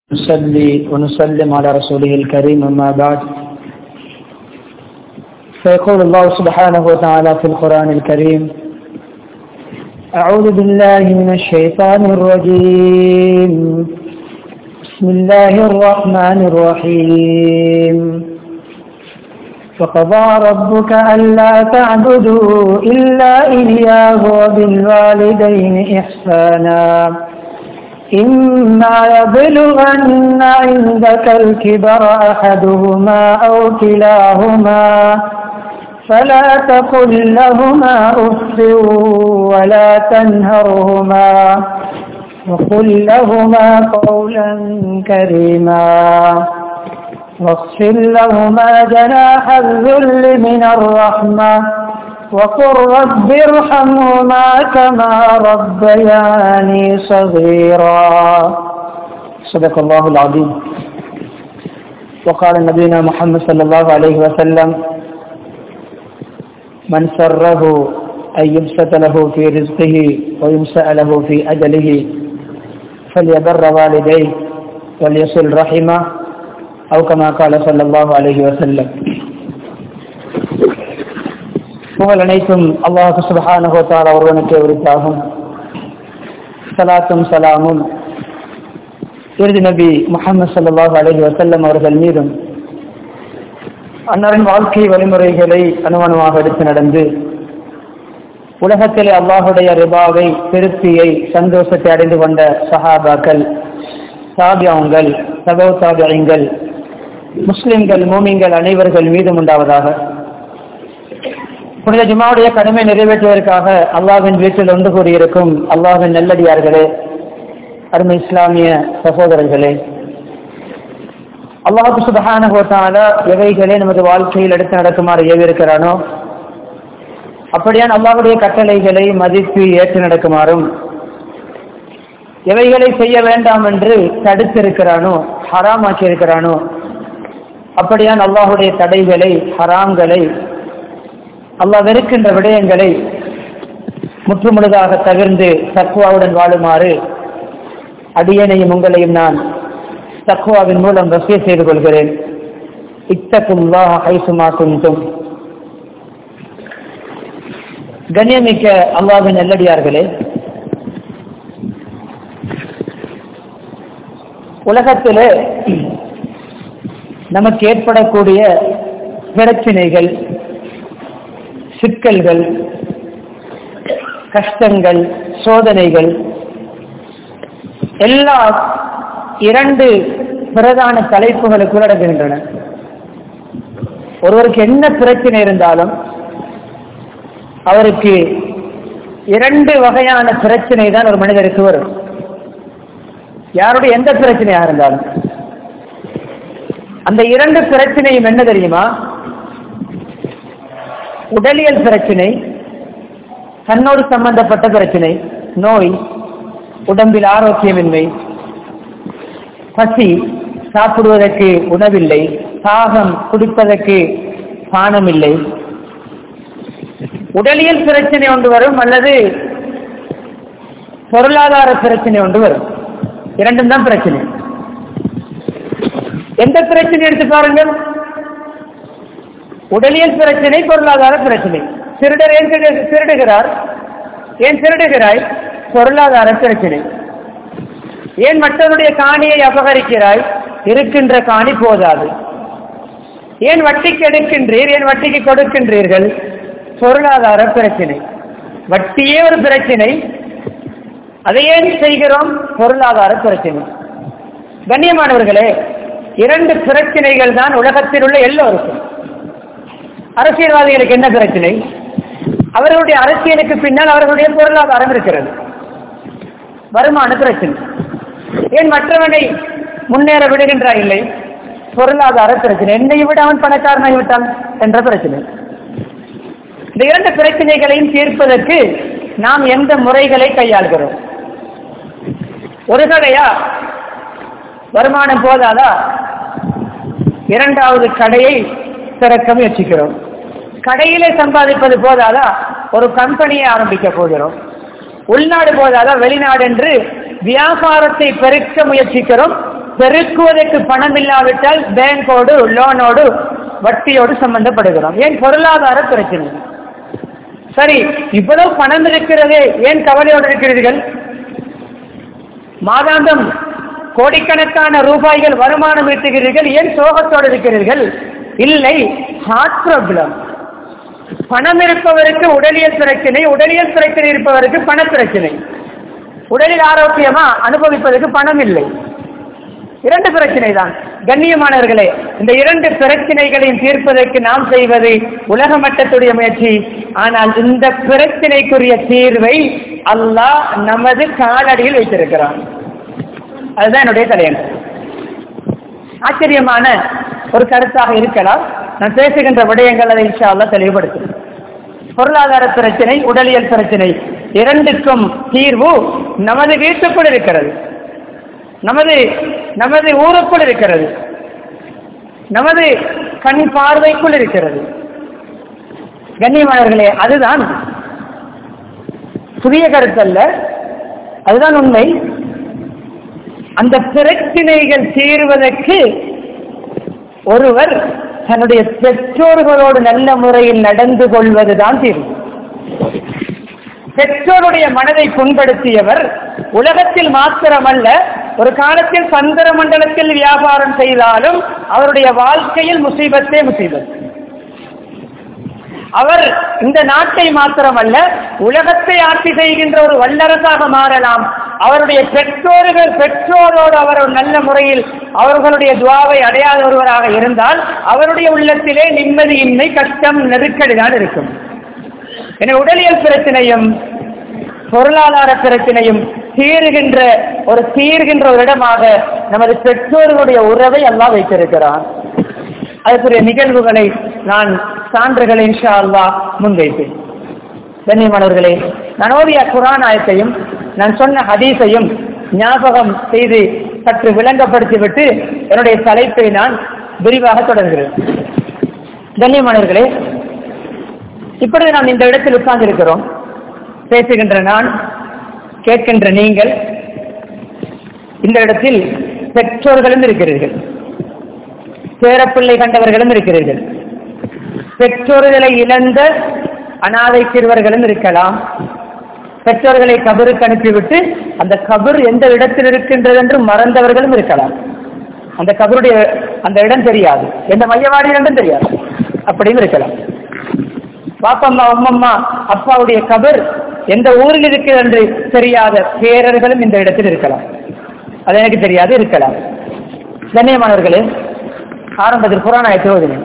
نصلي ونسلم على رسوله الكريم أما بعد فيقول الله سبحانه وتعالى في القرآن الكريم أعوذ بالله من الشيطان الرجيم بسم الله الرحمن الرحيم وقضى ربك ألا تعبدوا إلا إياه وبالوالدين إحسانا إما يبلغن عندك الكبر أحدهما أو كلاهما فلا تقل لهما أف ولا تنهرهما وقل لهما قولا كريما واغفر لهما جناح الذل من الرحمة وقل رب ارحمهما كما ربياني صغيرا صدق الله العظيم وقال نبينا محمد صلى الله عليه وسلم من سره أن يبسط له في رزقه ويمسأ له في أجله فليبر والديه وليصل رحمه أو كما قال صلى الله عليه وسلم புகழ் அனைத்தும் அல்லாஹு சுபஹானுகோத்தால் ஒருவனுக்கே உரித்தாகும் சலாத்தும் சலாமும் இறுதி நபி முகமது சல்லாஹ் அலஹி வசல்லம் அவர்கள் மீதும் அன்னாரின் வாழ்க்கை வழிமுறைகளை அணுவணுவாக எடுத்து நடந்து உலகத்திலே அல்லாஹுடைய ரிபாவை திருப்தியை சந்தோஷத்தை அடைந்து கொண்ட சஹாபாக்கள் சாபியாங்கள் சகோ சாபியங்கள் முஸ்லிம்கள் மூமிங்கள் அனைவர்கள் மீதும் உண்டாவதாக புனித ஜுமாவுடைய கடமை நிறைவேற்றுவதற்காக அல்லாவின் வீட்டில் ஒன்று கூறியிருக்கும் அல்லாவின் நல்லடியார்களே அருமை இஸ்லாமிய சகோதரர்களே அல்லாஹு சுபகான எவைகளே நமது வாழ்க்கையில் எடுத்து நடக்குமாறு ஏவிருக்கிறானோ அப்படியான் அல்லாவுடைய கட்டளைகளை மதித்து ஏற்று நடக்குமாறும் எவைகளை செய்ய வேண்டாம் என்று தடுத்திருக்கிறானோ ஹராமாக்கி இருக்கிறானோ அப்படியான் அல்லாஹுடைய தடைகளை ஹராம்களை அல்லாஹ் வெறுக்கின்ற விடயங்களை முற்றுமுழுதாக தவிர்ந்து தக்குவாவுடன் வாழுமாறு அடியனையும் உங்களையும் நான் தக்குவாவின் மூலம் வசிய செய்து கொள்கிறேன் இத்தக்கும் ஹைசுமா குந்தும் கண்ணியமிக்க அல்லாவின் நல்லடியார்களே உலகத்திலே நமக்கு ஏற்படக்கூடிய பிரச்சனைகள் சிக்கல்கள் கஷ்டங்கள் சோதனைகள் எல்லா இரண்டு பிரதான தலைப்புகளுக்குள் அடங்குகின்றன ஒருவருக்கு என்ன பிரச்சனை இருந்தாலும் அவருக்கு இரண்டு வகையான பிரச்சனை தான் ஒரு மனிதருக்கு வரும் யாருடைய எந்த பிரச்சனையா இருந்தாலும் அந்த இரண்டு பிரச்சனையும் என்ன தெரியுமா உடலியல் பிரச்சனை கண்ணோடு சம்பந்தப்பட்ட பிரச்சனை நோய் உடம்பில் ஆரோக்கியமின்மை பசி சாப்பிடுவதற்கு உணவில்லை தாகம் குடிப்பதற்கு பானம் இல்லை உடலியல் பிரச்சனை ஒன்று வரும் அல்லது பொருளாதார பிரச்சனை ஒன்று வரும் இரண்டும் தான் பிரச்சனை எந்த பிரச்சனை எடுத்து பாருங்கள் உடலியல் பிரச்சனை பொருளாதார பிரச்சனை திருடர் ஏன் திருடுகிறார் ஏன் திருடுகிறாய் பொருளாதார பிரச்சனை ஏன் மற்றவருடைய காணியை அபகரிக்கிறாய் இருக்கின்ற காணி போதாது ஏன் வட்டிக்கு எடுக்கின்றீர் ஏன் வட்டிக்கு கொடுக்கின்றீர்கள் பொருளாதார பிரச்சனை வட்டியே ஒரு பிரச்சனை அதை ஏன் செய்கிறோம் பொருளாதார பிரச்சனை கண்ணியமானவர்களே இரண்டு பிரச்சனைகள் தான் உலகத்தில் உள்ள எல்லோருக்கும் அரசியல்வாதிகளுக்கு என்ன பிரச்சனை அவர்களுடைய அரசியலுக்கு பின்னால் அவர்களுடைய பொருளாதாரம் இருக்கிறது வருமான பிரச்சனை ஏன் மற்றவனை முன்னேற விடுகின்றா இல்லை பொருளாதார பிரச்சனை என்னை விட அவன் பணக்காரனாகி விட்டான் என்ற பிரச்சனை இந்த இரண்டு பிரச்சனைகளையும் தீர்ப்பதற்கு நாம் எந்த முறைகளை கையாள்கிறோம் ஒரு கடையா வருமானம் போதாதா இரண்டாவது கடையை திறக்க முயற்சிக்கிறோம் கடையிலே சம்பாதிப்பது போதாதா ஒரு கம்பெனியை ஆரம்பிக்க போகிறோம் உள்நாடு போதாதா வெளிநாடு என்று வியாபாரத்தை பெருக்க முயற்சிக்கிறோம் பெருக்குவதற்கு பணம் இல்லாவிட்டால் பேங்கோடு லோனோடு வட்டியோடு சம்பந்தப்படுகிறோம் ஏன் பொருளாதார பிரச்சனை சரி இவ்வளவு பணம் இருக்கிறதே ஏன் கவலையோடு இருக்கிறீர்கள் மாதாந்தம் கோடிக்கணக்கான ரூபாய்கள் வருமானம் ஈட்டுகிறீர்கள் ஏன் சோகத்தோடு இருக்கிறீர்கள் இல்லை ஹார்ட் ப்ராப்ளம் பணம் இருப்பவருக்கு உடலியல் பிரச்சனை உடலியல் பிரச்சனை இருப்பவருக்கு பண பிரச்சனை உடலில் ஆரோக்கியமா அனுபவிப்பதற்கு பணம் இல்லை இரண்டு பிரச்சனை தான் கண்ணியமானவர்களே இந்த இரண்டு பிரச்சனைகளையும் தீர்ப்பதற்கு நாம் செய்வது உலக மட்டத்துடைய முயற்சி ஆனால் இந்த பிரச்சனைக்குரிய தீர்வை அல்லாஹ் நமது காலடியில் வைத்திருக்கிறான் அதுதான் என்னுடைய தலையங்கம் ஆச்சரியமான ஒரு கருத்தாக இருக்கலாம் நான் பேசுகின்ற விடயங்கள் அதை இன்ஷா அல்லா தெளிவுபடுத்தும் பொருளாதார பிரச்சனை உடலியல் பிரச்சனை இரண்டுக்கும் தீர்வு நமது வீட்டுக்குள் இருக்கிறது நமது நமது ஊருக்குள் இருக்கிறது நமது கண் பார்வைக்குள் இருக்கிறது கண்ணியமானவர்களே அதுதான் புதிய கருத்தல்ல அதுதான் உண்மை அந்த பிரச்சனைகள் தீர்வதற்கு ஒருவர் தன்னுடைய பெற்றோர்களோடு நல்ல முறையில் நடந்து கொள்வதுதான் தீர்வு பெற்றோருடைய மனதை புண்படுத்தியவர் உலகத்தில் மாத்திரமல்ல ஒரு காலத்தில் சந்திர மண்டலத்தில் வியாபாரம் செய்தாலும் அவருடைய வாழ்க்கையில் முசீபத்தே முசீபத் அவர் இந்த நாட்டை மாத்திரமல்ல உலகத்தை ஆட்சி செய்கின்ற ஒரு வல்லரசாக மாறலாம் அவருடைய பெற்றோர்கள் பெற்றோரோடு அவர் ஒரு நல்ல முறையில் அவர்களுடைய துவாவை அடையாத ஒருவராக இருந்தால் அவருடைய உள்ளத்திலே நிம்மதியின்மை கஷ்டம் நெருக்கடி தான் இருக்கும் என உடலியல் பிரச்சனையும் பொருளாதார பிரச்சனையும் தீர்கின்ற ஒரு தீர்கின்ற ஒரு இடமாக நமது பெற்றோர்களுடைய உறவை எல்லாம் வைத்திருக்கிறான் அதற்குரிய நிகழ்வுகளை நான் சான்றுகளை இன்ஷா அல்லா முன்வைப்பேன் கண்ணியமானவர்களே நான் ஓதிய குரான் ஆயத்தையும் நான் சொன்ன ஹதீஸையும் ஞாபகம் செய்து சற்று விளங்கப்படுத்திவிட்டு என்னுடைய தலைப்பை நான் விரிவாக தொடர்கிறேன் கண்ணியமானவர்களே இப்பொழுது நாம் இந்த இடத்தில் உட்கார்ந்து இருக்கிறோம் பேசுகின்ற நான் கேட்கின்ற நீங்கள் இந்த இடத்தில் பெற்றோர்களும் இருக்கிறீர்கள் பேரப்பிள்ளை கண்டவர்களும் இருக்கிறீர்கள் பெற்றோர்களை இழந்த அனாதை சிறுவர்களும் இருக்கலாம் பெற்றோர்களை கபருக்கு அனுப்பிவிட்டு அந்த கபர் எந்த இடத்தில் இருக்கின்றது என்று மறந்தவர்களும் இருக்கலாம் அந்த கபருடைய அந்த இடம் தெரியாது எந்த மையவாடி இடம் தெரியாது அப்படியும் இருக்கலாம் பாப்பம்மா உம்மம்மா அப்பாவுடைய கபர் எந்த ஊரில் இருக்கிறது என்று தெரியாத பேரர்களும் இந்த இடத்தில் இருக்கலாம் அது எனக்கு தெரியாது இருக்கலாம் கண்ணியமானவர்களே ஆரம்பத்தில் குரான் ஆயத்தை ஓதினேன்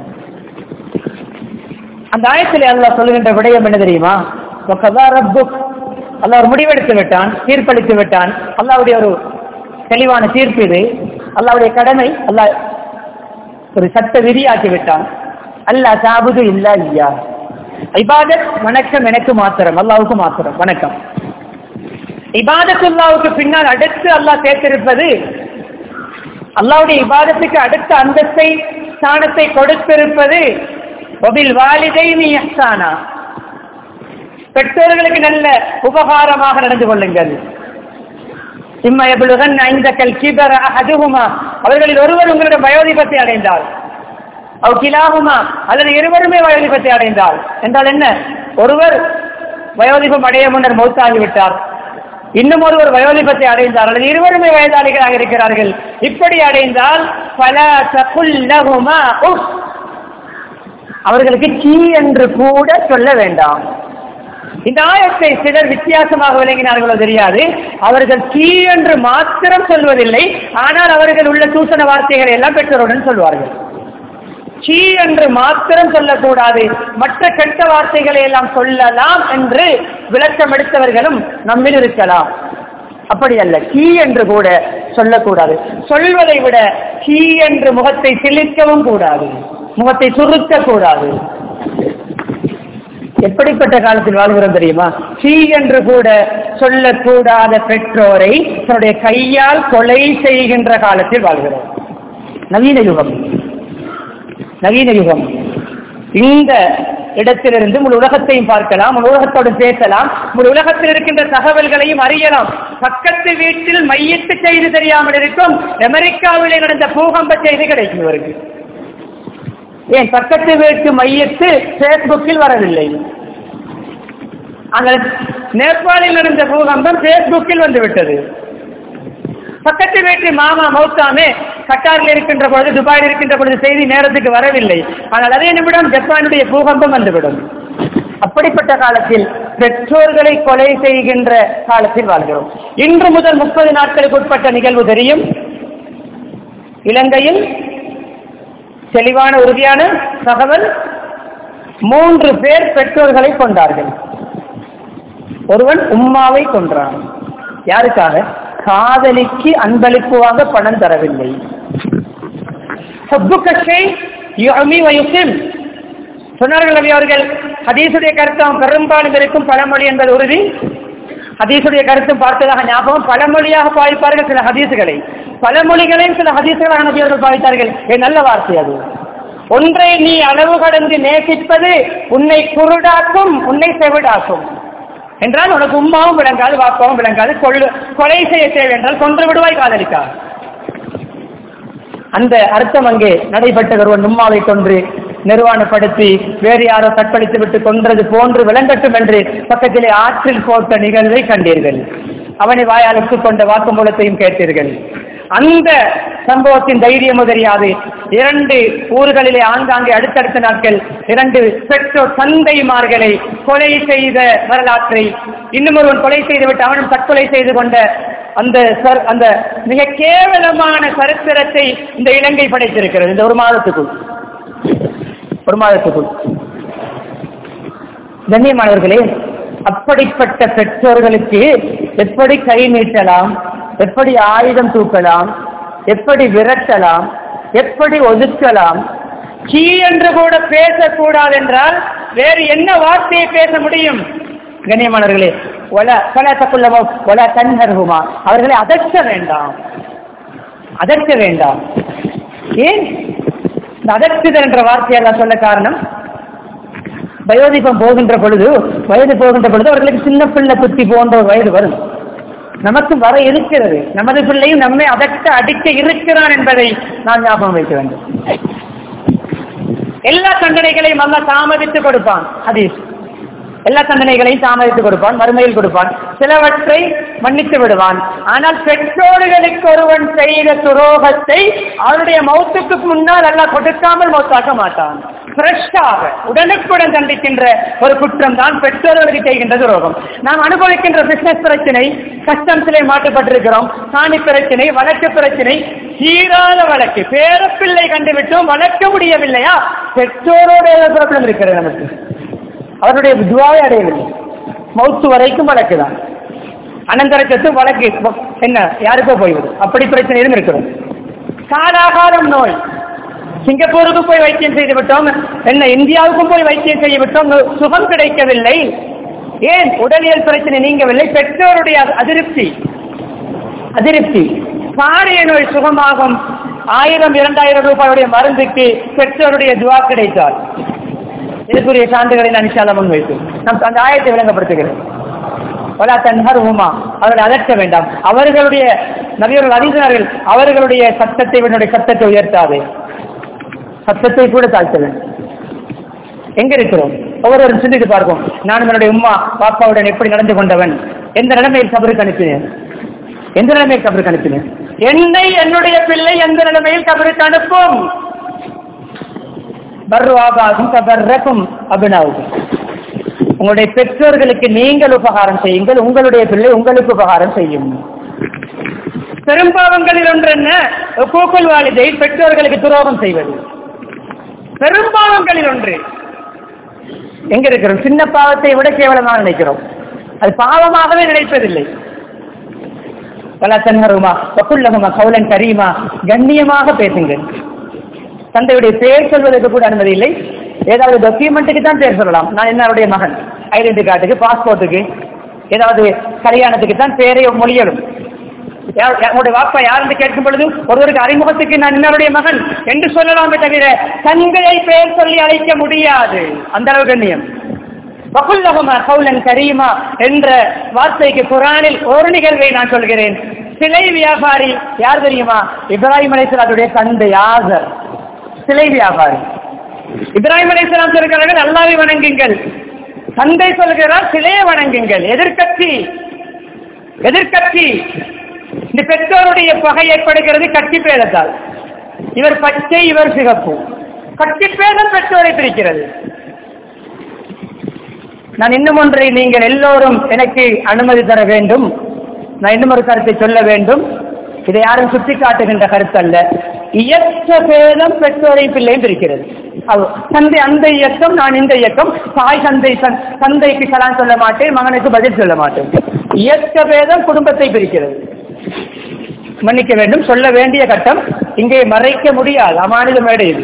அந்த ஆயத்தில் அல்லாஹ் சொல்லுகின்ற விடயம் என்ன தெரியுமா ரப்புக் அல்லாஹ் ஒரு முடிவெடுத்து விட்டான் தீர்ப்பளித்து விட்டான் அல்லாவுடைய ஒரு தெளிவான தீர்ப்பு இது அல்லாவுடைய கடமை அல்லாஹ் ஒரு சட்ட விதியாக்கி விட்டான் அல்லா சாபுது இல்லா ஐயா இபாதத் வணக்கம் எனக்கு மாத்திரம் அல்லாவுக்கு மாத்திரம் வணக்கம் இபாதத்துல்லாவுக்கு பின்னால் அடுத்து அல்லாஹ் சேர்த்திருப்பது அல்லாவுடைய இபாதத்துக்கு அடுத்த அந்தஸ்தை ஸ்தானத்தை கொடுத்திருப்பது ஒபில் வாலிதை நீ அஹ்சானா பெற்றோர்களுக்கு நல்ல உபகாரமாக நடந்து கொள்ளுங்கள் இம்மயபுலுகன் ஐந்தக்கல் கிபர அதுகுமா அவர்களில் ஒருவர் உங்களிடம் வயோதிபத்தை அடைந்தால் அவ் கிலாகுமா அல்லது இருவருமே வயோதிபத்தை அடைந்தால் என்றால் என்ன ஒருவர் வயோதிபம் அடைய முன்னர் மௌத்தாகிவிட்டார் இன்னும் ஒருவர் வயோதிபத்தை அடைந்தார் அல்லது இருவருமே வயதாளிகளாக இருக்கிறார்கள் இப்படி அடைந்தால் பல தகுல்லகுமா உஃப் அவர்களுக்கு கீ என்று கூட சொல்ல வேண்டாம் இந்த ஆயத்தை சிலர் வித்தியாசமாக விளங்கினார்களோ தெரியாது அவர்கள் கீ என்று மாத்திரம் சொல்வதில்லை ஆனால் அவர்கள் உள்ள சூசன வார்த்தைகளை எல்லாம் பெற்றோருடன் சொல்வார்கள் சீ என்று மாத்திரம் சொல்லக்கூடாது மற்ற கெட்ட வார்த்தைகளை எல்லாம் சொல்லலாம் என்று விளக்கம் எடுத்தவர்களும் நம்மில் இருக்கலாம் அப்படி அல்ல கீ என்று கூட சொல்லக்கூடாது சொல்வதை விட கீ என்று முகத்தை சிலிக்கவும் கூடாது முகத்தை சுருக்க கூடாது எப்படிப்பட்ட காலத்தில் வாழ்கிறோம் தெரியுமா சீ என்று கூட சொல்லக்கூடாத பெற்றோரை தன்னுடைய கையால் கொலை செய்கின்ற காலத்தில் வாழ்கிறோம் நவீன யுகம் நவீன யுகம் இந்த இடத்திலிருந்து முழு உலகத்தையும் பார்க்கலாம் முழு உலகத்தோடு பேசலாம் முழு உலகத்தில் இருக்கின்ற தகவல்களையும் அறியலாம் பக்கத்து வீட்டில் மையத்து செய்தி தெரியாமல் இருக்கும் அமெரிக்காவிலே நடந்த பூகம்ப செய்தி கிடைக்கும் இவருக்கு ஏன் பக்கத்து வீட்டு மையத்து பேஸ்புக்கில் வரவில்லை அங்க நேபாளில் நடந்த பூகம்பம் பேஸ்புக்கில் வந்து விட்டது பக்கத்து வீட்டு மாமா மௌத்தாமே கட்டாரில் இருக்கின்ற பொழுது துபாயில் இருக்கின்ற பொழுது செய்தி நேரத்துக்கு வரவில்லை ஆனால் அதே நிமிடம் ஜப்பானுடைய பூகம்பம் வந்துவிடும் அப்படிப்பட்ட காலத்தில் பெற்றோர்களை கொலை செய்கின்ற காலத்தில் வாழ்கிறோம் இன்று முதல் முப்பது நாட்களுக்கு உட்பட்ட நிகழ்வு தெரியும் இலங்கையில் தெளிவான உறுதியான தகவல் மூன்று பேர் பெற்றோர்களை கொண்டார்கள் ஒருவன் உம்மாவை கொன்றான் யாருக்காக காதலிக்கு அன்பளிப்பு வாங்க பணம் தரவில்லை சொன்னார்கள் நபி அவர்கள் ஹதீசுடைய கருத்தம் பெரும்பாலும் இருக்கும் பழமொழி என்பது உறுதி ஹதீசுடைய கருத்தும் பார்த்ததாக ஞாபகம் பழமொழியாக பாவிப்பார்கள் சில ஹதீசுகளை பழமொழிகளையும் சில ஹதீசுகளாக நபி அவர்கள் பாவித்தார்கள் ஏ நல்ல வார்த்தை அது ஒன்றை நீ அளவு கடந்து நேசிப்பது உன்னை குருடாக்கும் உன்னை செவிடாக்கும் என்றால் உனக்கு உம்மாவும் விளங்காது வாப்பாவும் விளங்காது கொள்ளு கொலை செய்ய தேவை என்றால் கொன்று விடுவாய் காதலிக்கா அந்த அர்த்தம் அங்கே நடைபெற்ற ஒருவன் உம்மாவை கொன்று நிர்வாணப்படுத்தி வேறு யாரோ தற்பளித்து விட்டு கொன்றது போன்று விளங்கட்டும் என்று பக்கத்திலே ஆற்றில் போட்ட நிகழ்வை கண்டீர்கள் அவனை வாயால் கொண்ட வாக்குமூலத்தையும் கேட்டீர்கள் அந்த சம்பவத்தின் தைரியம் தெரியாது இரண்டு ஊர்களிலே ஆங்காங்கே அடுத்தடுத்த நாட்கள் இரண்டு பெற்றோர் தந்தைமார்களை கொலை செய்த வரலாற்றை இன்னும் ஒருவன் கொலை செய்துவிட்டு அவனும் தற்கொலை செய்து கொண்ட அந்த அந்த மிக கேவலமான சரித்திரத்தை இந்த இலங்கை படைத்திருக்கிறது இந்த ஒரு மாதத்துக்குள் ஒரு மாதத்துக்குள் கண்ணியமானவர்களே அப்படிப்பட்ட பெற்றோர்களுக்கு எப்படி கை நீட்டலாம் எப்படி ஆயுதம் தூக்கலாம் எப்படி விரட்டலாம் எப்படி ஒதுக்கலாம் கீ என்று கூட பேசக்கூடாது என்றால் வேறு என்ன வார்த்தையை பேச முடியும் கண்ணியமானவர்களே ஒல பல தப்புள்ளவோ ஒல தன்ஹர்ஹுமா அவர்களை அதற்க வேண்டாம் அதற்க வேண்டாம் ஏன் இந்த அதற்குதல் என்ற வார்த்தையெல்லாம் சொல்ல காரணம் வயோதிபம் போகின்ற பொழுது வயது போகின்ற பொழுது அவர்களுக்கு சின்ன பிள்ளை புத்தி போன்ற ஒரு வயது வரும் நமக்கு வர இருக்கிறது நமது பிள்ளையும் நம்மை அதற்க அடிக்க இருக்கிறான் என்பதை நாம் ஞாபகம் வைக்க வேண்டும் எல்லா தண்டனைகளையும் அல்ல தாமதித்து கொடுப்பான் ஹதீஸ் எல்லா தண்டனைகளையும் தாமதித்து கொடுப்பான் மறுமையில் கொடுப்பான் சிலவற்றை மன்னித்து விடுவான் ஆனால் பெற்றோர்களுக்கு ஒருவன் செய்த துரோகத்தை அவருடைய மௌத்துக்கு முன்னால் அல்ல கொடுக்காமல் மௌத்தாக்க மாட்டான் ஃப்ரெஷ்ஷாக உடனுக்குடன் தண்டிக்கின்ற ஒரு குற்றம் தான் பெற்றோர்களுக்கு செய்கின்ற துரோகம் நாம் அனுபவிக்கின்ற பிசினஸ் பிரச்சனை கஸ்டம்ஸிலே மாற்றப்பட்டிருக்கிறோம் சாணி பிரச்சனை வழக்கு பிரச்சனை சீராத வழக்கு பேரப்பிள்ளை கண்டுவிட்டோம் வளர்க்க முடியவில்லையா பெற்றோரோட ப்ராப்ளம் இருக்கிறது நமக்கு அவருடைய துவாவை அடையவில்லை மௌத்து வரைக்கும் வழக்கு தான் அனந்தரக்கத்து வழக்கு என்ன யாருக்கோ போய்விடும் அப்படி பிரச்சனையிலும் இருக்கிறோம் காலாகாலம் நோய் சிங்கப்பூருக்கு போய் வைத்தியம் செய்து விட்டோம் என்ன இந்தியாவுக்கும் போய் வைத்தியம் செய்து விட்டோம் சுகம் கிடைக்கவில்லை ஏன் உடலியல் பிரச்சனை நீங்கவில்லை பெற்றோருடைய அதிருப்தி அதிருப்தி பாரிய நோய் சுகமாகும் ஆயிரம் இரண்டாயிரம் ரூபாயுடைய மருந்துக்கு பெற்றோருடைய துவா கிடைத்தால் இதற்குரிய சான்றுகளை நான் இன்ஷால்லா முன்வைப்பேன் நம் அந்த ஆயத்தை விளங்கப்படுத்துகிறேன் வலா தன்ஹர் உமா அவர்களை அதற்க வேண்டாம் அவர்களுடைய நபியர்கள் அறிஞர்கள் அவர்களுடைய சத்தத்தை என்னுடைய சத்தத்தை உயர்த்தாது சத்தத்தை கூட தாழ்த்த வேண்டும் எங்க இருக்கிறோம் ஒவ்வொருவரும் சிந்தித்து பார்ப்போம் நான் என்னுடைய உம்மா பாப்பாவுடன் எப்படி நடந்து கொண்டவன் எந்த நிலைமையில் கபருக்கு அனுப்பினேன் எந்த நிலைமையில் கபருக்கு அனுப்பினேன் என்னை என்னுடைய பிள்ளை எந்த நிலைமையில் கபருக்கு அனுப்பும் பர்வாபாகும் கபர்ரக்கும் அபினாவுக்கும் உங்களுடைய பெற்றோர்களுக்கு நீங்கள் உபகாரம் செய்யுங்கள் உங்களுடைய பிள்ளை உங்களுக்கு உபகாரம் செய்யும் பெரும்பாவங்களில் ஒன்று என்ன கூக்குள் வாலிதை பெற்றோர்களுக்கு துரோகம் செய்வது பெரும்பாவங்களில் ஒன்று எங்க இருக்கிறோம் சின்ன பாவத்தை விட கேவலமாக நினைக்கிறோம் அது பாவமாகவே நினைப்பதில்லை பல தன்ஹருமா பக்குள்ளகுமா கவுலன் கரீமா கண்ணியமாக பேசுங்கள் தந்தையுடைய பெயர் சொல்வதற்கு கூட அனுமதி இல்லை ஏதாவது டாக்குமெண்ட்டுக்கு தான் பேர் சொல்லலாம் நான் என்னுடைய மகன் ஐடென்டி கார்டுக்கு பாஸ்போர்ட்டுக்கு ஏதாவது கல்யாணத்துக்கு தான் பேரை மொழியலும் யார்- யார்- உங்களுடைய வாப்பா யார் என்று கேட்கும் பொழுது ஒருவருக்கு அறிமுகத்துக்கு நான் இன்னருடைய மகன் என்று சொல்லலாமே தவிர தந்தையை பெயர் சொல்லி அழைக்க முடியாது அந்த அளவு கண்ணியம் வகுல்லகுமா கவுலன் கரீமா என்ற வார்த்தைக்கு குரானில் ஒரு நிகழ்வை நான் சொல்கிறேன் சிலை வியாபாரி யார் தெரியுமா இப்ராஹிம் அலைசலாத்துடைய தந்தை ஆசர் சிலை வியாபாரி இப்ராஹிம் அலைசலாம் சொல்கிறார்கள் அல்லாவை வணங்குங்கள் தந்தை சொல்கிறார் சிலையை வணங்குங்கள் எதிர்க்கட்சி எதிர்க்கட்சி இந்த பெற்றோருடைய பகை ஏற்படுகிறது கட்சி பேதத்தால் இவர் பச்சை இவர் சிகப்பு கட்சி பேதம் பெற்றோரை பிரிக்கிறது நான் இன்னும் ஒன்றை நீங்கள் எல்லோரும் எனக்கு அனுமதி தர வேண்டும் நான் இன்னும் ஒரு கருத்தை சொல்ல வேண்டும் இதை யாரும் சுட்டி காட்டுகின்ற கருத்து அல்ல இயக்க பேதம் பெற்றோரை பிள்ளையும் பிரிக்கிறது அது தந்தை அந்த இயக்கம் நான் இந்த இயக்கம் தாய் தந்தை தன்- தந்தைக்கு கலான் சொல்ல மாட்டேன் மகனுக்கு பதில் சொல்ல மாட்டேன் இயக்க பேதம் குடும்பத்தை பிரிக்கிறது மன்னிக்க வேண்டும் சொல்ல வேண்டிய கட்டம் இங்கே மறைக்க முடியாது அமானித மேடை இது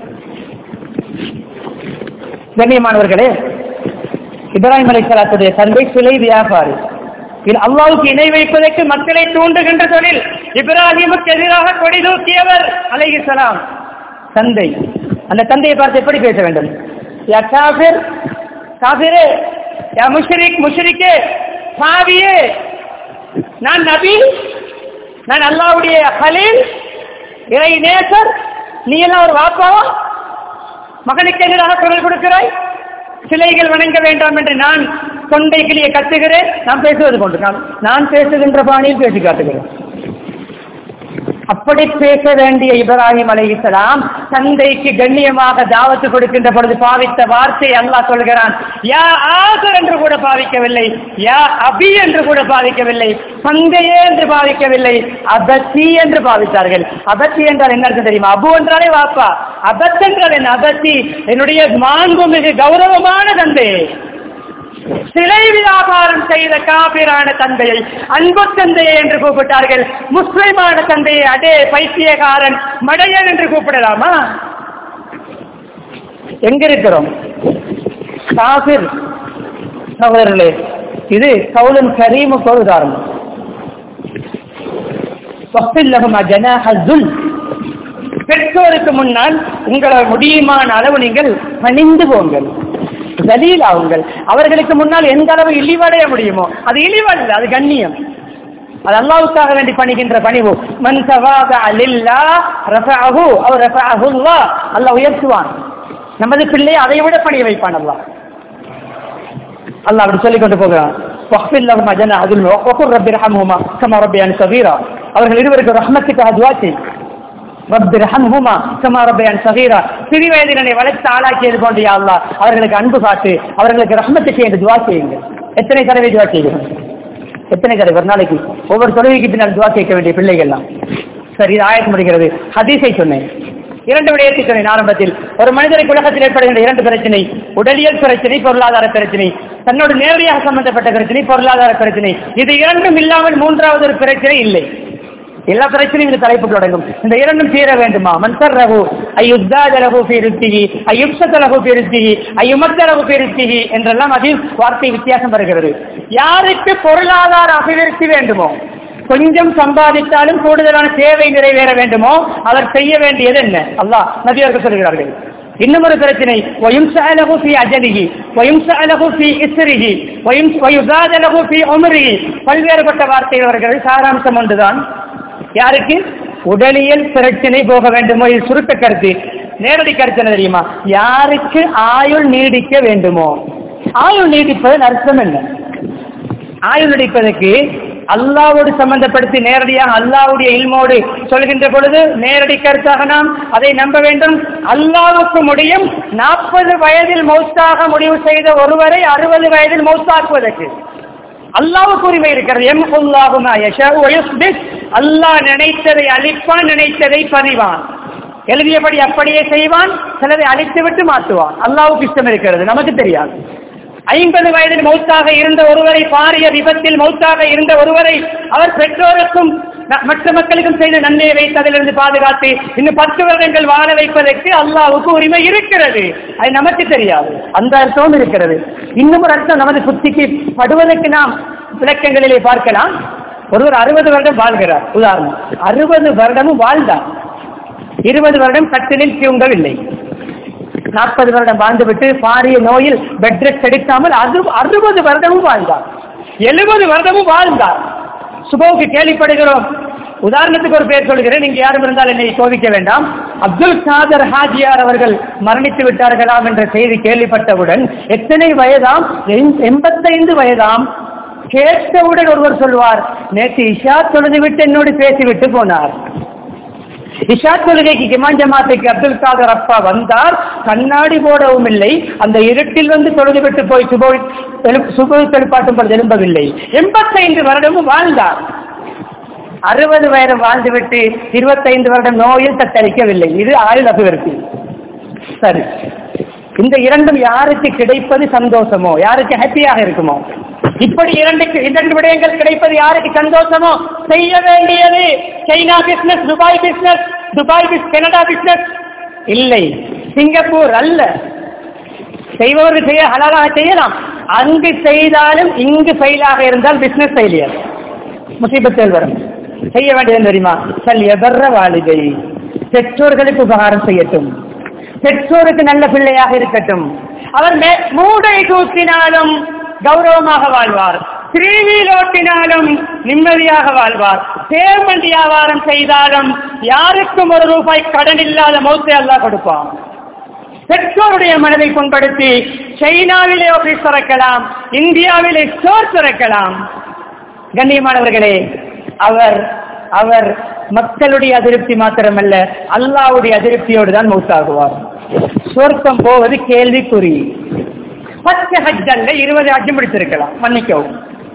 கண்ணியமானவர்களே இப்ராஹிம் அலைசலாத்துடைய தந்தை சிலை வியாபாரி இது அல்லாவுக்கு இணை வைப்பதற்கு மக்களை தூண்டுகின்ற தொழில் இப்ராஹிமுக்கு எதிராக கொடி தூக்கியவர் அலைஹிஸ்ஸலாம் தந்தை அந்த தந்தையை பார்த்து எப்படி பேச வேண்டும் யா காஃபிர் காஃபிரே யா முஷ்ரிக் முஷ்ரிக்கே பாவியே நான் நபி நான் அல்லாவுடைய ஹலீல் இறை நேசர் நீ எல்லாம் ஒரு வாப்பாவா மகனுக்கு எதிராக குரல் கொடுக்கிறாய் சிலைகள் வணங்க வேண்டாம் என்று நான் தொண்டை கிளியை கத்துகிறேன் நான் பேசுவது கொண்டு நான் நான் பேசுகின்ற பாணியில் பேசி காட்டுகிறேன் அப்படி பேச வேண்டிய இப்ராஹிம் அலைஹிஸ்ஸலாம் தந்தைக்கு கண்ணியமாக தாவத்து கொடுக்கின்ற பொழுது பாவித்த வார்த்தை அல்லாஹ் சொல்கிறான் யா ஆசர் என்று கூட பாவிக்கவில்லை யா அபி என்று கூட பாவிக்கவில்லை தந்தையே என்று பாவிக்கவில்லை அபத்தி என்று பாவித்தார்கள் அபத்தி என்றால் என்ன அர்த்தம் தெரியுமா அபு என்றாலே வாப்பா அபத் என்றால் என்ன அபத்தி என்னுடைய மாண்புமிகு கௌரவமான தந்தையே சிலை வியாபாரம் செய்த காபிரான தந்தையை அன்பு தந்தையை என்று கூப்பிட்டார்கள் முஸ்லிமான தந்தையை அடே பைத்தியகாரன் மடையன் என்று கூப்பிடலாமா எங்க இருக்கிறோம் காபிர் சகோதரர்களே இது கவுலன் கரீமுக்கு ஒரு உதாரணம் வஃபில்லஹுமா ஜனாஹ ذُلْ. பெற்றோருக்கு முன்னால் உங்களால் முடியுமான அளவு நீங்கள் பணிந்து போங்கள் ஆகுங்கள் அவர்களுக்கு முன்னால் எந்த அளவு இழிவடைய முடியுமோ அது இழிவல்ல அது கண்ணியம் அது அல்லாவுக்காக வேண்டி பணிகின்ற பணிவு மன் தவாத அலில்லா ரஃபஅஹு அவ் ரஃபஅஹு அல்லாஹ் அல்லாஹ் உயர்த்துவான் நமது பிள்ளை அதை விட பணிய வைப்பான் அல்லாஹ் அல்லாஹ் அப்படி சொல்லிக் கொண்டு போகிறான் வஹ்ஃபில் லஹும் அஜனா அதுல் வகுர் ரப்பி ரஹம்ஹுமா கமா ரப்பியான் சகீரா அவர்கள் இருவருக்கு ரஹ்மத்துக்காக துஆ செய் ரப்பி ரஹம்ஹுமா கமா ரப்பியான் சகீரா சிறு வயதில் என்னை வளர்த்து ஆளாக்கியது போன்ற யா அல்லாஹ் அவர்களுக்கு அன்பு காட்டு அவர்களுக்கு ரஹ்மத்து செய்ய என்று துஆ செய்யுங்கள் எத்தனை தடவை துஆ செய்கிறோம் எத்தனை தடவை ஒரு நாளைக்கு ஒவ்வொரு தொழுகைக்கு பின்னால் துஆ கேட்க வேண்டிய பிள்ளைகள்லாம் சரி இது ஆயத்து முடிகிறது ஹதீஸை சொன்னேன் இரண்டு விடயத்தை சொன்னேன் ஆரம்பத்தில் ஒரு மனிதருக்கு உலகத்தில் ஏற்படுகின்ற இரண்டு பிரச்சனை உடலியல் பிரச்சனை பொருளாதார பிரச்சனை தன்னோடு நேரடியாக சம்பந்தப்பட்ட பிரச்சனை பொருளாதார பிரச்சனை இது இரண்டும் இல்லாமல் மூன்றாவது ஒரு பிரச்சனை இல்லை எல்லா பிரச்சனையும் இந்த தலைப்பு தொடங்கும் இந்த இரண்டும் தீர வேண்டுமா மன்சர் ரகு ஐயுத்தாஜ ரகு பேருத்திகி ஐயுப்சத்த ரகு பேருத்திகி ஐயுமத்த ரகு பேருத்திகி என்றெல்லாம் அதில் வார்த்தை வித்தியாசம் வருகிறது யாருக்கு பொருளாதார அபிவிருத்தி வேண்டுமோ கொஞ்சம் சம்பாதித்தாலும் கூடுதலான தேவை நிறைவேற வேண்டுமோ அவர் செய்ய வேண்டியது என்ன அல்லாஹ் நபியர்கள் சொல்கிறார்கள் இன்னும் ஒரு பிரச்சனை وَيُمْسَأَلَهُ فِي أَجَلِهِ وَيُمْسَأَلَهُ فِي إِسْرِهِ وَيُمْ- وَيُزَادَ لَهُ فِي عُمْرِهِ பல்வேறுபட்ட வார்த்தைகள் வருகிறது சாராம்சம் ஒன்றுதான் யாருக்கு உடலியல் பிரச்சனை போக வேண்டுமோ இது சுருக்க கருத்து நேரடி கருத்து என்ன தெரியுமா யாருக்கு ஆயுள் நீடிக்க வேண்டுமோ ஆயுள் நீடிப்பதன் அர்த்தம் என்ன ஆயுள் நீடிப்பதற்கு அல்லாவோடு சம்பந்தப்படுத்தி நேரடியாக அல்லாவுடைய இல்மோடு சொல்கின்ற பொழுது நேரடி கருத்தாக நாம் அதை நம்ப வேண்டும் அல்லாவுக்கு முடியும் நாற்பது வயதில் மௌத்தாக முடிவு செய்த ஒருவரை அறுபது வயதில் மௌத்தாக்குவதற்கு அல்லாவுக்கு உரிமை இருக்கிறது எம் அல்லாஹுமா யஷாஉ வயுஸ்பித் அல்லாஹ் நினைத்ததை அழிப்பான் நினைத்ததை பதிவான் எழுதியபடி அப்படியே செய்வான் சிலரை அழித்து விட்டு மாற்றுவான் அல்லாவுக்கு இஷ்டம் இருக்கிறது நமக்கு தெரியாது ஐம்பது வயதில் மௌத்தாக இருந்த ஒருவரை பாரிய விபத்தில் மௌத்தாக இருந்த ஒருவரை அவர் பெற்றோருக்கும் ந- மற்ற மக்களுக்கும் செய்த நன்மையை வைத்து அதிலிருந்து பாதுகாத்து இன்னும் பத்து வருடங்கள் வாழ வைப்பதற்கு அல்லாவுக்கு உரிமை இருக்கிறது அது நமக்கு தெரியாது அந்த அர்த்தமும் இருக்கிறது இன்னும் ஒரு அர்த்தம் நமது புத்திக்கு படுவதற்கு நாம் விளக்கங்களிலே பார்க்கலாம் ஒருவர் அறுபது வருடம் வாழ்கிறார் உதாரணம் அறுபது வருடமும் வாழ்ந்தார் இருபது வருடம் கட்டிலில் தூங்கவில்லை நாற்பது வருடம் வாழ்ந்துவிட்டு பாரிய நோயில் பெட் ரெஸ்ட் எடுக்காமல் அது அறுபது வருடமும் வாழ்ந்தார் எழுபது வருடமும் வாழ்ந்தார் சுபோவுக்கு கேள்விப்படுகிறோம் உதாரணத்துக்கு ஒரு பேர் சொல்கிறேன் நீங்க யாரும் இருந்தால் என்னை சோதிக்க வேண்டாம் அப்துல் காதர் ஹாஜியார் அவர்கள் மரணித்து விட்டார்களாம் என்ற செய்தி கேள்விப்பட்டவுடன் எத்தனை வயதாம் எண்- எண்பத்தைந்து வயதாம் கேட்டவுடன் ஒருவர் சொல்வார் நேற்று இஷா தொழுது விட்டு என்னோடு பேசிவிட்டு போனார் இஷா தொழுகைக்கு கிமான் ஜமாத்துக்கு அப்துல் காதர் அப்பா வந்தார் கண்ணாடி போடவும் இல்லை அந்த இருட்டில் வந்து தொழுது விட்டு போய் சுப சுப தெளிப்பாட்டும் பொழுது எழும்பவில்லை எண்பத்தைந்து வருடமும் வாழ்ந்தார் அறுபது வயது வாழ்ந்துவிட்டு இருபத்தைந்து வருடம் நோயில் தத்தளிக்கவில்லை இது ஆயுள் அபிவிருத்தி சரி இந்த இரண்டும் யாருக்கு கிடைப்பது சந்தோஷமோ யாருக்கு ஹாப்பியாக இருக்குமோ இப்படி இரண்டு இரண்டு விடயங்கள் கிடைப்பது யாருக்கு சந்தோஷமோ செய்ய வேண்டியது China business Dubai business Dubai பிஸ் கனடா பிசினஸ் இல்லை சிங்கப்பூர் அல்ல செய்பவர்கள் செய்ய ஹலாலாக செய்யலாம் அங்கு செய்தாலும் இங்கு ஃபெயிலாக இருந்தால் பிசினஸ் ஃபெயிலியர் முசீபத்தில் வரும் செய்ய வேண்டியது தெரியுமா சல் எபர்ற வாலிதை பெற்றோர்களுக்கு உபகாரம் செய்யட்டும் பெற்றோருக்கு நல்ல பிள்ளையாக இருக்கட்டும் அவர் மே- மூடை தூக்கினாலும் கௌரவமாக வாழ்வார் திருவியில் ஓட்டினாலும் நிம்மதியாக வாழ்வார் பேமெண்ட் வியாபாரம் செய்தாலும் யாருக்கும் ஒரு ரூபாய் கடன் இல்லாத மௌத்தை அல்லாஹ் கொடுப்பான் பெற்றோருடைய மனதை புண்படுத்தி சைனாவிலே ஆபீஸ் திறக்கலாம் இந்தியாவிலே ஸ்டோர் திறக்கலாம் கண்ணியமானவர்களே அவர் அவர் மக்களுடைய அதிருப்தி மாத்திரமல்ல அல்லாவுடைய அதிருப்தியோடு தான் மௌத்தாகுவார் சொர்க்கம் போவது கேள்விக்குறி பத்து ஹஜ்ஜல்ல இருபது ஹஜ்ஜு முடித்திருக்கலாம் மன்னிக்கவும்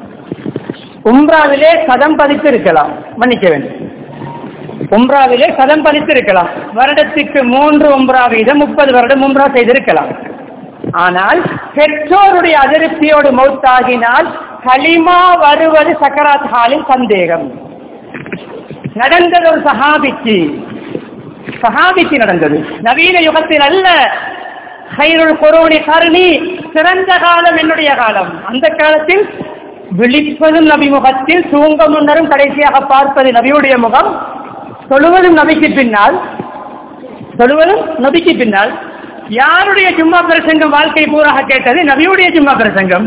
உம்ராவிலே சதம் பதித்து இருக்கலாம் மன்னிக்க வேண்டும் உம்ராவிலே சதம் பதித்து இருக்கலாம் வருடத்துக்கு மூன்று உம்ரா வீதம் முப்பது வருடம் உம்ரா செய்திருக்கலாம் ஆனால் பெற்றோருடைய அதிருப்தியோடு மௌத்தாகினால் களிமா வருவது சக்கராத் ஹாலில் சந்தேகம் நடந்தது ஒரு சஹாபிக்கு சஹாபிக்கு நடந்தது நவீன யுகத்தில் அல்ல ஹைருல் கொரோனி கருணி சிறந்த காலம் என்னுடைய காலம் அந்த காலத்தில் விழிப்பதும் நபி முகத்தில் தூங்க முன்னரும் கடைசியாக பார்ப்பது நபியுடைய முகம் தொழுவதும் நபிக்கு பின்னால் தொழுவதும் நபிக்கு பின்னால் யாருடைய ஜும்மா பிரசங்கம் வாழ்க்கை பூராக கேட்டது நபியுடைய ஜும்மா பிரசங்கம்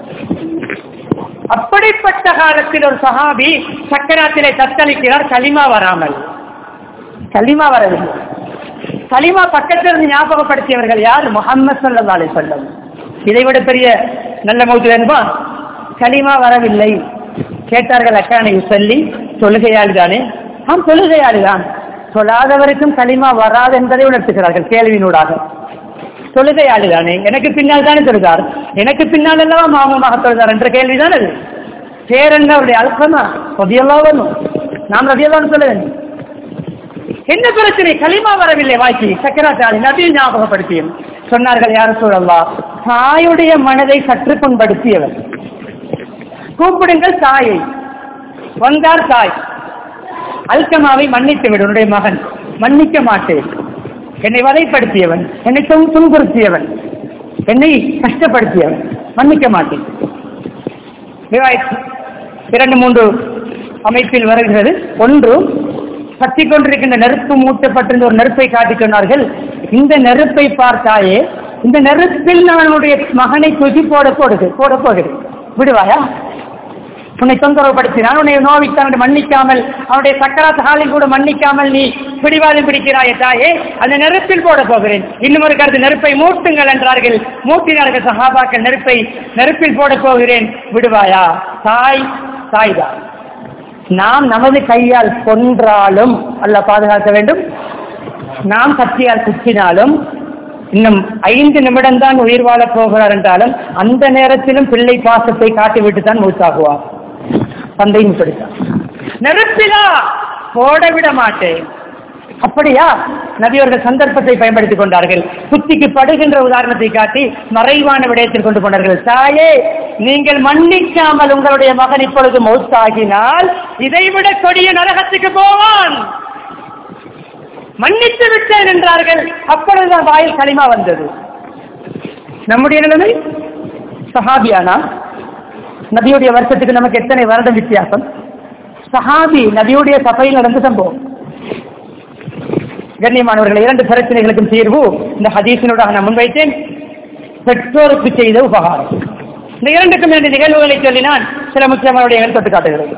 அப்படிப்பட்ட காலத்தில் ஒரு சஹாபி சக்கராத்திலே தத்தளிக்கிறார் களிமா வராமல் களிமா வரவில்லை களிமா பக்கத்திலிருந்து ஞாபகப்படுத்தியவர்கள் யார் முகம்மது சல்லா அலி சொல்லம் இதைவிட பெரிய நல்ல மௌத்து வேணுமா களிமா வரவில்லை கேட்டார்கள் அக்கானை சொல்லி தொழுகையாளி தானே ஆம் தொழுகையாளி தான் சொல்லாதவருக்கும் களிமா வராது என்பதை உணர்த்துகிறார்கள் கேள்வியினூடாக தொழுகையாளி தானே எனக்கு பின்னால் தானே தொழுதார் எனக்கு பின்னால் அல்லவா மாமமாக தொழுதார் என்ற கேள்விதான் அது பேரன் அவருடைய அல்பமா ரதியெல்லாம் வரணும் நாம் ரதியெல்லாம் சொல்ல வேண்டும் என்ன பிரச்சனை களிமா வரவில்லை வாய்க்கு சக்கராச்சாரி நபியும் ஞாபகப்படுத்தியும் சொன்னார்கள் யார் சூழல்லா தாயுடைய மனதை சற்று புண்படுத்தியவர் கூப்பிடுங்கள் தாயை வந்தார் தாய் அல்கமாவை மன்னித்து விடு உன்னுடைய மகன் மன்னிக்க மாட்டேன் என்னை வதைப்படுத்தியவன் என்னை துன் துன்புறுத்தியவன் என்னை கஷ்டப்படுத்தியவன் மன்னிக்க மாட்டேன் ரிவாயத் இரண்டு மூன்று அமைப்பில் வருகிறது ஒன்று பற்றி கொண்டிருக்கின்ற நெருப்பு மூட்டப்பட்டிருந்த ஒரு நெருப்பை காட்டிச் சொன்னார்கள் இந்த நெருப்பை பார்த்தாயே இந்த நெருப்பில் நான் உன்னுடைய மகனை தூக்கி போட போடுது போட போகிறேன் விடுவாயா உன்னை தொந்தரவுப்படுத்தினான் உன்னை நோவித்தான் உன்னை மன்னிக்காமல் அவனுடைய சக்கராத் ஹாலில் கூட மன்னிக்காமல் நீ பிடிவாதம் பிடிக்கிறாயே தாயே அந்த நெருப்பில் போட போகிறேன் இன்னும் ஒரு கருத்து நெருப்பை மூட்டுங்கள் என்றார்கள் மூட்டினார்கள் சஹாபாக்கள் நெருப்பை நெருப்பில் போட போகிறேன் விடுவாயா தாய் தாய்தான் நாம் நமது கையால் கொன்றாலும் அல்ல பாதுகாக்க வேண்டும் நாம் கத்தியால் குத்தினாலும் இன்னும் ஐந்து நிமிடம் தான் உயிர் வாழப் போகிறார் என்றாலும் அந்த நேரத்திலும் பிள்ளை பாசத்தை காட்டிவிட்டு தான் மூத்தாகுவார் தந்தையும் பிடித்தார் நெருப்பிலா போட விட மாட்டேன் அப்படியா நபியவர்கள் சந்தர்ப்பத்தை பயன்படுத்திக் கொண்டார்கள் புத்திக்கு படுகின்ற உதாரணத்தை காட்டி மறைவான விடயத்தில் கொண்டு போனார்கள் தாயே நீங்கள் மன்னிக்காமல் உங்களுடைய மகன் இப்பொழுது மௌத்தாகினால் இதைவிட கொடிய நரகத்துக்கு போவான் மன்னித்து விட்டேன் என்றார்கள் அப்பொழுதுதான் வாயில் களிமா வந்தது நம்முடைய நிலைமை சஹாபியானா நபியுடைய வருஷத்துக்கு நமக்கு எத்தனை வருடம் வித்தியாசம் சஹாபி நபியுடைய சபையில் நடந்த சம்பவம் கண்ணியமானவர்கள் இரண்டு பிரச்சனைகளுக்கும் தீர்வு இந்த ஹதீஸினோட நான் முன்வைத்தேன் பெற்றோருக்கு செய்த உபகாரம் இந்த இரண்டுக்கும் இரண்டு நிகழ்வுகளை சொல்லி நான் சில முக்கியமான தொட்டு காட்டுகிறது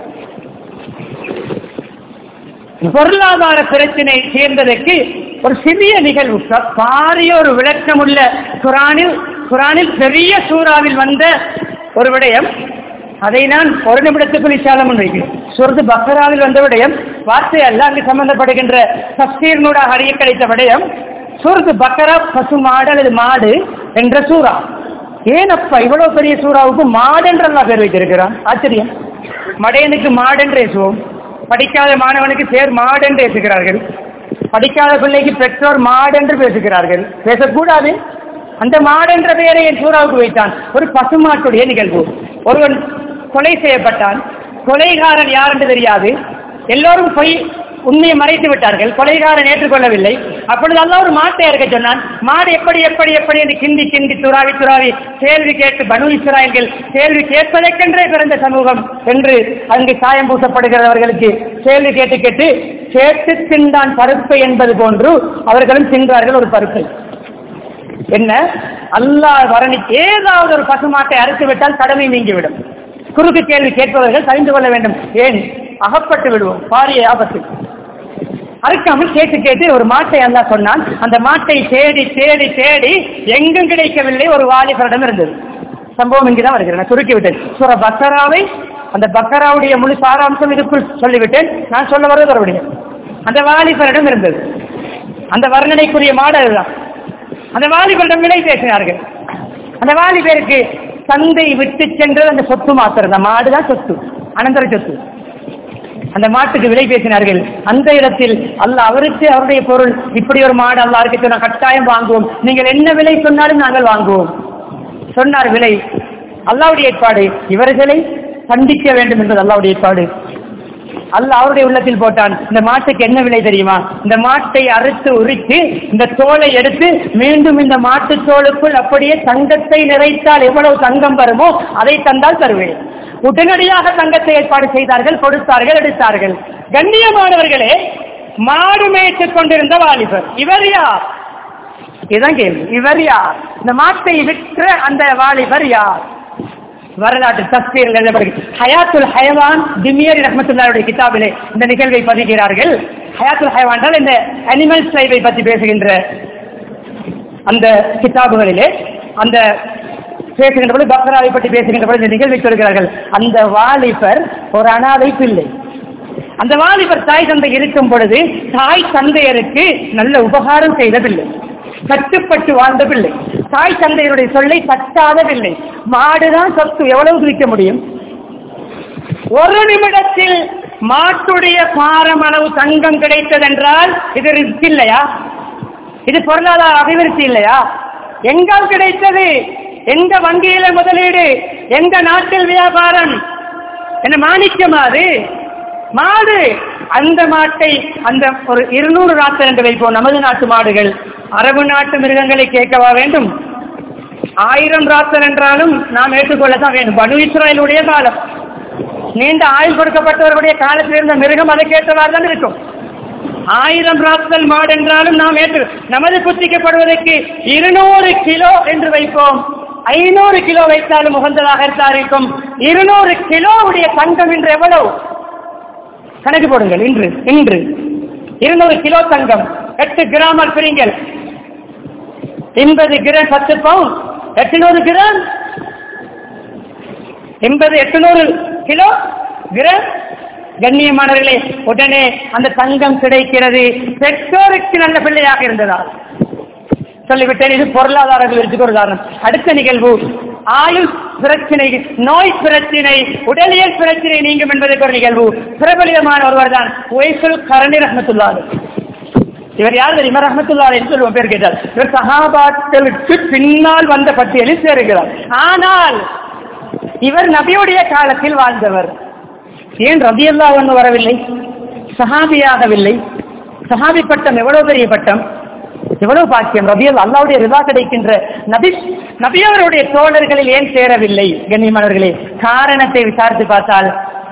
பொருளாதார பிரச்சனை சேர்ந்ததற்கு ஒரு சிறிய நிகழ்வு ப- பாரிய ஒரு விளக்கம் உள்ள குரானில் குரானில் பெரிய சூறாவில் வந்த ஒரு விடயம் அதை நான் ஒரு நிமிடத்துக்குள் இச்சாலம் முன்வைக்கிறேன் சுரது பக்ராவில் வந்த விடயம் வார்த்தை அல்ல அங்கு சம்பந்தப்படுகின்ற தப்சீர்னூடாக அறிய கிடைத்த விடயம் சூரத்து பக்கரா பசு மாடு அல்லது மாடு என்ற சூறா ஏனப்பா இவ்வளவு பெரிய சூறாவுக்கு மாடு என்று அல்லாஹ் பேர் வைத்திருக்கிறான் ஆச்சரியம் மடையனுக்கு மாடு என்று பேசுவோம் படிக்காத மாணவனுக்கு பேர் மாடு என்று பேசுகிறார்கள் படிக்காத பிள்ளைக்கு பெற்றோர் மாடு என்று பேசுகிறார்கள் பேசக்கூடாது அந்த மாடு என்ற பெயரை என் சூறாவுக்கு வைத்தான் ஒரு பசுமாட்டுடைய நிகழ்வு ஒருவன் கொலை செய்யப்பட்டான் கொலைகாரன் யார் என்று தெரியாது எல்லோரும் பொய் உண்மையை மறைத்து விட்டார்கள் கொலைகாரன் ஏற்றுக்கொள்ளவில்லை அப்பொழுது அல்லாஹ் ஒரு மாட்டை இருக்க சொன்னான் மாடு எப்படி எப்படி எப்படி என்று கிண்டி கிண்டி துறாவி துறாவி கேள்வி கேட்டு பனு இஸ்ராயல்கள் கேள்வி கேட்பதற்கென்றே பிறந்த சமூகம் என்று அங்கு சாயம் பூசப்படுகிறவர்களுக்கு கேள்வி கேட்டு கேட்டு கேட்டு தின்றான் பருப்பை என்பது போன்று அவர்களும் தின்றார்கள் ஒரு பருப்பை என்ன அல்லாஹ் வரணி ஏதாவது ஒரு பசுமாட்டை அறுத்து விட்டால் கடமை நீங்கிவிடும் குறுக்கு கேள்வி கேட்பவர்கள் தெரிந்து கொள்ள வேண்டும் ஏன் அகப்பட்டு விடுவோம் பாரிய ஆபத்து அறுக்காமல் கேட்டு கேட்டு ஒரு மாட்டை அல்லாஹ் சொன்னான் அந்த மாட்டை தேடி தேடி தேடி எங்கும் கிடைக்கவில்லை ஒரு வாலிபரிடம் இருந்தது சம்பவம் இங்குதான் வருகிறேன் நான் சுருக்கி விட்டேன் சுர பக்கராவை அந்த பக்கராவுடைய முழு சாராம்சம் இதுக்குள் சொல்லிவிட்டேன் நான் சொல்ல வருவது மறுபடியும் அந்த வாலிபரிடம் இருந்தது அந்த வர்ணனைக்குரிய மாடு அதுதான் அந்த வாலிபரிடம் விலை பேசினார்கள் அந்த வாலிபருக்கு தந்தை விட்டு சென்றது அந்த சொத்து மாத்திரம் அந்த மாடுதான் சொத்து அனந்தர சொத்து அந்த மாட்டுக்கு விலை பேசினார்கள் அந்த இடத்தில் அல்ல அவருக்கு அவருடைய பொருள் இப்படி ஒரு மாடு அல்லா இருக்கு சொன்னா கட்டாயம் வாங்குவோம் நீங்கள் என்ன விலை சொன்னாலும் நாங்கள் வாங்குவோம் சொன்னார் விலை அல்லாவுடைய ஏற்பாடு இவர்களை கண்டிக்க வேண்டும் என்பது அல்லாவுடைய ஏற்பாடு அல்ல அவருடைய உள்ளத்தில் போட்டான் இந்த மாட்டுக்கு என்ன விலை தெரியுமா இந்த மாட்டை அறுத்து உரித்து இந்த தோலை எடுத்து மீண்டும் இந்த மாட்டு தோலுக்குள் அப்படியே தங்கத்தை நிறைத்தால் எவ்வளவு தங்கம் வருமோ அதை தந்தால் தருவேன் உடனடியாக தங்கத்தை ஏற்பாடு செய்தார்கள் கொடுத்தார்கள் எடுத்தார்கள் கண்ணியமானவர்களே மாடு மேய்த்துக் கொண்டிருந்த வாலிபர் இவர் யார் இதுதான் கேள்வி இவர் யார் இந்த மாட்டை விற்ற அந்த வாலிபர் யார் வரலாற்று தஸ்பீர்கள் எழுதப்படுகிறது ஹயாத்துல் ஹயவான் திமியர் ரஹமத்துல்லாவுடைய கிதாபிலே இந்த நிகழ்வை பதிகிறார்கள் ஹயாத்துல் ஹயவான் என்றால் இந்த அனிமல் லைஃபை பற்றி பேசுகின்ற அந்த கிதாபுகளிலே அந்த பேசுகின்ற பொழுது பக்ராவை பற்றி பேசுகின்ற பொழுது இந்த நிகழ்வை சொல்கிறார்கள் அந்த வாலிபர் ஒரு அனாதை பிள்ளை அந்த வாலிபர் தாய் தந்தை இருக்கும் பொழுது தாய் தந்தையருக்கு நல்ல உபகாரம் செய்த பிள்ளை கட்டுப்பட்டு வாழ்ந்த பிள்ளை தாய் தந்தையருடைய சொல்லை தட்டாத பிள்ளை மாடுதான் சொத்து எவ்வளவு விற்க முடியும் ஒரு நிமிடத்தில் மாட்டுடைய பாரம் அளவு தங்கம் கிடைத்ததென்றால் இது ரிஸ்க் இல்லையா இது பொருளாதார அபிவிருத்தி இல்லையா எங்க கிடைத்தது எங்க வங்கியில முதலீடு எங்க நாட்டில் வியாபாரம் என்ன மாணிக்கமா அது மாடு அந்த மாட்டை அந்த ஒரு இருநூறு ராத்தர் என்று வைப்போம் நமது நாட்டு மாடுகள் அரபு நாட்டு மிருகங்களை கேட்கவா வேண்டும் ஆயிரம் ராத்தர் என்றாலும் நாம் ஏற்றுக்கொள்ளத்தான் வேண்டும் பனு இஸ்ராயலுடைய காலம் நீண்ட ஆயுள் கொடுக்கப்பட்டவருடைய காலத்தில் இருந்த மிருகம் அதை கேட்டவாறு தான் இருக்கும் ஆயிரம் ராத்தல் மாடு என்றாலும் நாம் ஏற்று நமது புத்திக்கப்படுவதற்கு இருநூறு கிலோ என்று வைப்போம் ஐநூறு கிலோ வைத்தாலும் உகந்ததாக இருந்தால் இருக்கும் இருநூறு கிலோவுடைய தங்கம் இன்று எவ்வளவு கணக்கு போடுங்கள் இன்று இன்று இருநூறு கிலோ தங்கம் எட்டு கிராமல் பிரிங்கள் எண்பது கிராம் பத்து பவுன் எட்டுநூறு கிராம் எண்பது எட்டுநூறு கிலோ கிராம் கண்ணியமானவர்களே உடனே அந்த தங்கம் கிடைக்கிறது பெற்றோருக்கு நல்ல பிள்ளையாக இருந்ததால் சொல்லிவிட்டேன் இது பொருளாதார விருதுக்கு ஒரு காரணம் அடுத்த நிகழ்வு ஆயுள் பிரச்சனை நோய் பிரச்சனை உடலியல் பிரச்சனை நீங்கும் என்பதற்கு ஒரு நிகழ்வு பிரபலியமான ஒருவர் தான் ஒய்சுல் கரணி ரஹமத்துல்லாது இவர் யார் தெரியுமா ரஹமத்துல்லா என்று சொல்லுவோம் பேர் கேட்டார் இவர் சகாபாக்களுக்கு பின்னால் வந்த பட்டியலில் சேருகிறார் ஆனால் இவர் நபியுடைய காலத்தில் வாழ்ந்தவர் ஏன் ரபி அல்லா ஒன்று வரவில்லை சஹாபியாகவில்லை சஹாபி பட்டம் எவ்வளவு பெரிய பட்டம் எவ்வளவு பாக்கியம் ரபியல் அல்லாவுடைய ரிதா கிடைக்கின்ற நபி நபியவருடைய தோழர்களில் ஏன் சேரவில்லை கண்ணியமானவர்களே காரணத்தை விசாரித்து பார்த்தால்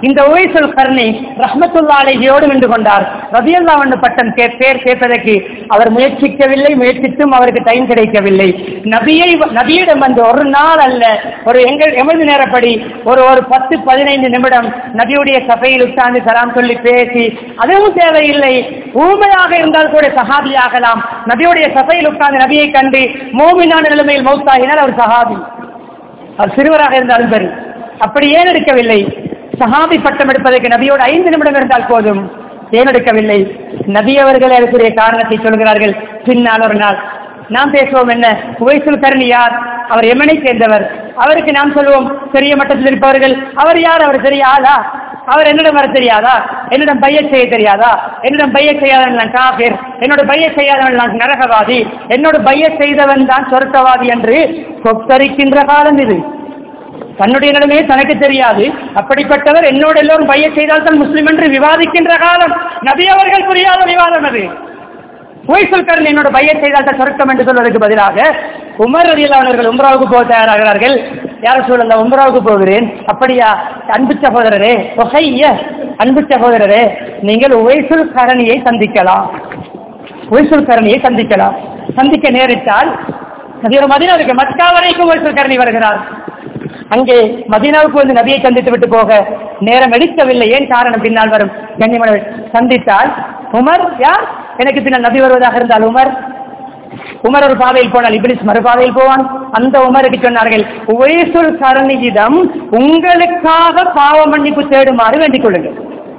இந்த உவைசுல் கர்ணி ரஹ்மத்துல்லா அலைஹியோடு நின்று கொண்டார் ரபியல்லா ஒன்று பட்டம் கே பேர் கேட்பதற்கு அவர் முயற்சிக்கவில்லை முயற்சித்தும் அவருக்கு டைம் கிடைக்கவில்லை நபியை நபியிடம் வந்து ஒரு நாள் அல்ல ஒரு எங்கள் எமது நேரப்படி ஒரு ஒரு பத்து பதினைந்து நிமிடம் நபியுடைய சபையில் உட்கார்ந்து சலாம் சொல்லி பேசி அதுவும் தேவையில்லை ஊமையாக இருந்தால் கூட சஹாபி ஆகலாம் நபியுடைய சபையில் உட்கார்ந்து நபியை கண்டு மோமினான நிலைமையில் மௌத்தாகினால் அவர் சஹாபி அவர் சிறுவராக இருந்தாலும் சரி அப்படி ஏன் எடுக்கவில்லை சஹாபி பட்டம் எடுப்பதற்கு நபியோடு ஐந்து நிமிடம் இருந்தால் போதும் ஏன் எடுக்கவில்லை நபி அவர்கள் அதற்குரிய காரணத்தை சொல்கிறார்கள் பின்னால் ஒரு நாள் நாம் பேசுவோம் என்ன உவைசுல் கருணி யார் அவர் எமனை சேர்ந்தவர் அவருக்கு நாம் சொல்லுவோம் பெரிய மட்டத்தில் இருப்பவர்கள் அவர் யார் அவர் தெரியாதா அவர் என்னிடம் வர தெரியாதா என்னிடம் பைய செய்ய தெரியாதா என்னிடம் பைய செய்யாதவன் நான் காபிர் என்னோட பைய செய்யாதவன் நான் நரகவாதி என்னோட பைய செய்தவன் தான் சொர்க்கவாதி என்று கொத்தரிக்கின்ற காலம் இது தன்னுடைய நிலைமையே தனக்கு தெரியாது அப்படிப்பட்டவர் என்னோட எல்லோரும் பைய செய்தால் தான் முஸ்லிம் என்று விவாதிக்கின்ற காலம் நபி அவர்கள் புரியாத விவாதம் அது உவைசுல் கருண் என்னோட பைய செய்தால் தான் சொர்க்கம் என்று சொல்வதற்கு பதிலாக உமர் ரதியல்லானவர்கள் உம்ராவுக்கு போக தயாராகிறார்கள் யார சூழல்ல உம்ராவுக்கு போகிறேன் அப்படியா அன்பு சகோதரரே ஒகைய அன்பு சகோதரரே நீங்கள் உவைசுல் கரணியை சந்திக்கலாம் உவைசுல் கரணியை சந்திக்கலாம் சந்திக்க நேரிட்டால் அது ஒரு மதினா இருக்கு மக்கா வரைக்கும் உவைசுல் கரணி வருகிறார் அங்கே மதீனாவுக்கு வந்து நபியை சந்தித்து விட்டு போக நேரம் எடுக்கவில்லை ஏன் காரணம் பின்னால் வரும் கண்ணியமனை சந்தித்தால் உமர் யார் எனக்கு பின்னால் நபி வருவதாக இருந்தால் உமர் உமர் ஒரு பாதையில் போனால் இபிலிஸ் மறுபாதையில் போவான் அந்த உமருக்கு சொன்னார்கள் உவைசுல் கரணியிடம் உங்களுக்காக பாவ மன்னிப்பு தேடுமாறு வேண்டிக் கொள்ளுங்கள்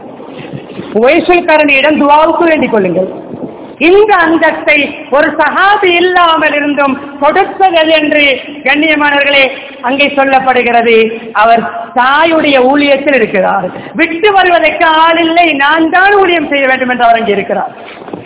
உவைசுல் கரணியிடம் துவாவுக்கு வேண்டிக் கொள்ளுங்கள் இந்த அந்தத்தை ஒரு சகாபி இல்லாமல் இருந்தும் கொடுப்பது என்று கண்ணியமானவர்களே அங்கே சொல்லப்படுகிறது அவர் தாயுடைய ஊழியத்தில் இருக்கிறார் விட்டு வருவதற்கு ஆள் இல்லை நான் தான் ஊழியம் செய்ய வேண்டும் என்று அவர் அங்கே இருக்கிறார்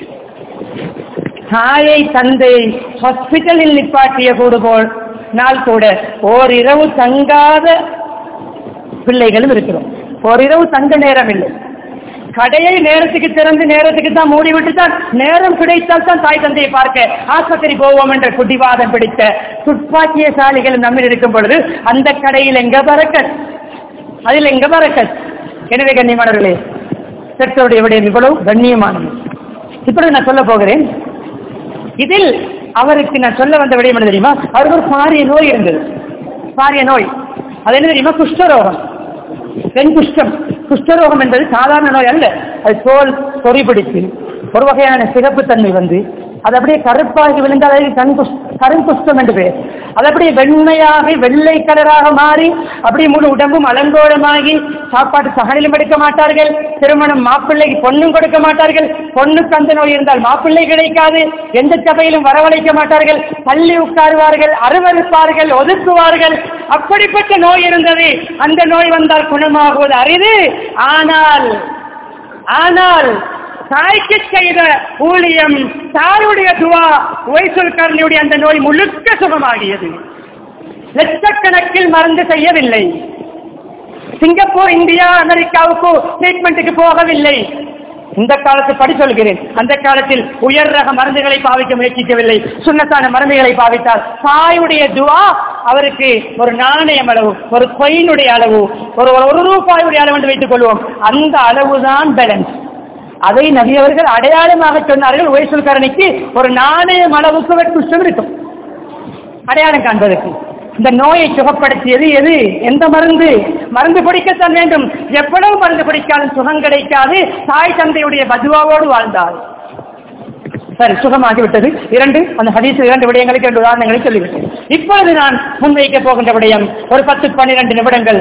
தாயை தந்தை ஹாஸ்பிட்டலில் நிப்பாட்டிய கூடு போல் நாள் கூட ஓரிரவு தங்காத பிள்ளைகளும் இருக்கிறோம் ஓரிரவு தங்க நேரம் இல்லை கடையை நேரத்துக்கு திறந்து நேரத்துக்கு தான் மூடி விட்டு தான் நேரம் கிடைத்தால் தான் தாய் தந்தையை பார்க்க ஆஸ்பத்திரி போவோம் என்ற குடிவாதம் பிடித்த துப்பாக்கியசாலிகள் நம்மில் இருக்கும் பொழுது அந்த கடையில் எங்க பறக்கத் அதில் எங்க பறக்கத் எனவே கண்ணியமானவர்களே பெற்றோருடைய விடயம் இவ்வளவு கண்ணியமானது இப்பொழுது நான் சொல்ல போகிறேன் இதில் அவருக்கு நான் சொல்ல வந்த விடயம் என்ன தெரியுமா அவருக்கு ஒரு பாரிய நோய் இருந்தது பாரிய நோய் அது என்ன தெரியுமா குஷ்டரோகம் பெண் குஷ்டம் குஷ்டரோகம் என்பது சாதாரண நோய் அல்ல அது தோல் சொறி பிடித்து ஒரு வகையான சிகப்பு தன்மை வந்து அது அப்படியே கருப்பாகி விழுந்தால் அது கண் குஷ் கருங்குஷ்டம் என்று பெயர் அது அப்படியே வெண்மையாகி வெள்ளை கலராக மாறி அப்படியே முழு உடம்பும் அலங்கோலமாகி சாப்பாட்டு சகனிலும் எடுக்க மாட்டார்கள் திருமணம் மாப்பிள்ளைக்கு பொண்ணும் கொடுக்க மாட்டார்கள் பொண்ணுக்கு அந்த நோய் இருந்தால் மாப்பிள்ளை கிடைக்காது எந்த சபையிலும் வரவழைக்க மாட்டார்கள் பள்ளி உட்காருவார்கள் அருவறுப்பார்கள் ஒதுக்குவார்கள் அப்படிப்பட்ட நோய் இருந்தது அந்த நோய் வந்தால் குணமாகுவது அரிது ஆனால் ஆனால் தாய்க்கு செய்த ஊழியம் தாயுடைய துவா உவைசொல் கரணியுடைய அந்த நோய் முழுக்க சுகமாகியது லட்சக்கணக்கில் மருந்து செய்யவில்லை சிங்கப்பூர் இந்தியா அமெரிக்காவுக்கு ட்ரீட்மெண்ட்டுக்கு போகவில்லை இந்த காலத்து படி சொல்கிறேன் அந்த காலத்தில் உயர் ரக மருந்துகளை பாவிக்க முயற்சிக்கவில்லை சுண்ணத்தான மருந்துகளை பாவித்தால் தாயுடைய துவா அவருக்கு ஒரு நாணயம் அளவு ஒரு கொயினுடைய அளவு ஒரு ஒரு ரூபாயுடைய அளவு என்று வைத்துக் கொள்வோம் அந்த அளவுதான் பேலன்ஸ் அதை நபியவர்கள் அடையாளமாக சொன்னார்கள் உயசுல் கரணிக்கு ஒரு நாணயம் அளவுக்கு வெட்டுஷ்டம் இருக்கும் அடையாளம் காண்பதற்கு இந்த நோயை சுகப்படுத்தியது எது எந்த மருந்து மருந்து குடிக்கத்தான் வேண்டும் எவ்வளவு மருந்து குடிக்காலும் சுகம் கிடைக்காது தாய் தந்தையுடைய பதுவாவோடு வாழ்ந்தார் சரி சுகமாகிவிட்டது இரண்டு அந்த ஹதீஸ் இரண்டு விடயங்களுக்கு இரண்டு உதாரணங்களை சொல்லிவிட்டேன் இப்பொழுது நான் முன்வைக்க போகின்ற விடயம் ஒரு பத்து பன்னிரண்டு நிமிடங்கள்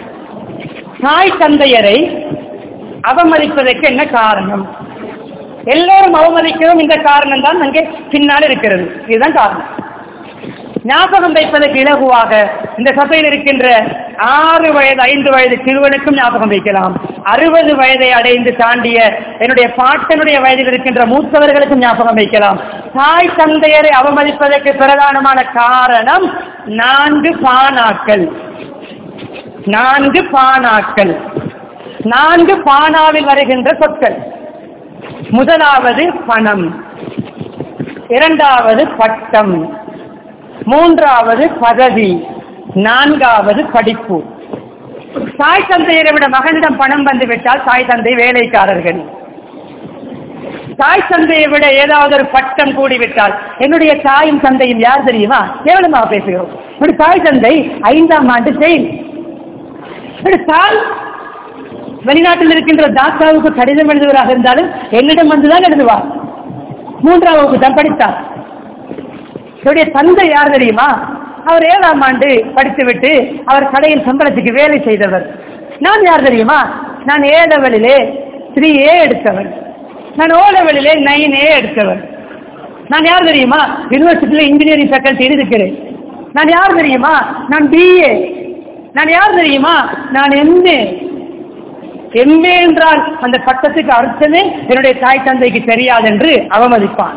தாய் தந்தையரை அவமதிப்பதற்கு என்ன காரணம் எல்லோரும் அவமதிக்கிறோம் இந்த காரணம் தான் அங்கே பின்னால் இருக்கிறது இதுதான் காரணம் ஞாபகம் வைப்பதற்கு இலகுவாக இந்த சபையில் இருக்கின்ற ஆறு வயது ஐந்து வயது சிறுவனுக்கும் ஞாபகம் வைக்கலாம் அறுபது வயதை அடைந்து தாண்டிய என்னுடைய பாட்டனுடைய வயதில் இருக்கின்ற மூத்தவர்களுக்கும் ஞாபகம் வைக்கலாம் தாய் தந்தையரை அவமதிப்பதற்கு பிரதானமான காரணம் நான்கு பானாக்கள் நான்கு பானாக்கள் நான்கு பானாவில் வருகின்ற சொற்கள் முதலாவது பணம் இரண்டாவது பட்டம் மூன்றாவது பதவி நான்காவது படிப்பு தாய் தந்தையரை விட மகனிடம் பணம் வந்து விட்டால் தாய் தந்தை வேலைக்காரர்கள் தாய் தந்தையை விட ஏதாவது ஒரு பட்டம் கூடிவிட்டால் என்னுடைய தாயும் தந்தையும் யார் தெரியுமா கேவலமாக பேசுகிறோம் என்னுடைய தாய் தந்தை ஐந்தாம் ஆண்டு செயல் என்னுடைய தாய் வெளிநாட்டில் இருக்கின்ற தாத்தாவுக்கு கடிதம் எழுதுவராக இருந்தாலும் என்னிடம் வந்துதான் எழுதுவார் மூன்றாம் வகுப்பு தான் படித்தார் என்னுடைய தந்தை யார் தெரியுமா அவர் ஏழாம் ஆண்டு படித்துவிட்டு அவர் கடையில் சம்பளத்துக்கு வேலை செய்தவர் நான் யார் தெரியுமா நான் ஏ லெவலிலே த்ரீ ஏ எடுத்தவன் நான் ஓ லெவலிலே நைன் ஏ எடுத்தவன் நான் யார் தெரியுமா யூனிவர்சிட்டியில் இன்ஜினியரிங் ஃபேக்கல்ட்டி இருக்கிறேன் நான் யார் தெரியுமா நான் பிஏ நான் யார் தெரியுமா நான் எம்ஏ எம்ஏ என்றால் அந்த பட்டத்துக்கு அர்த்தமே என்னுடைய தாய் தந்தைக்கு தெரியாது என்று அவமதிப்பான்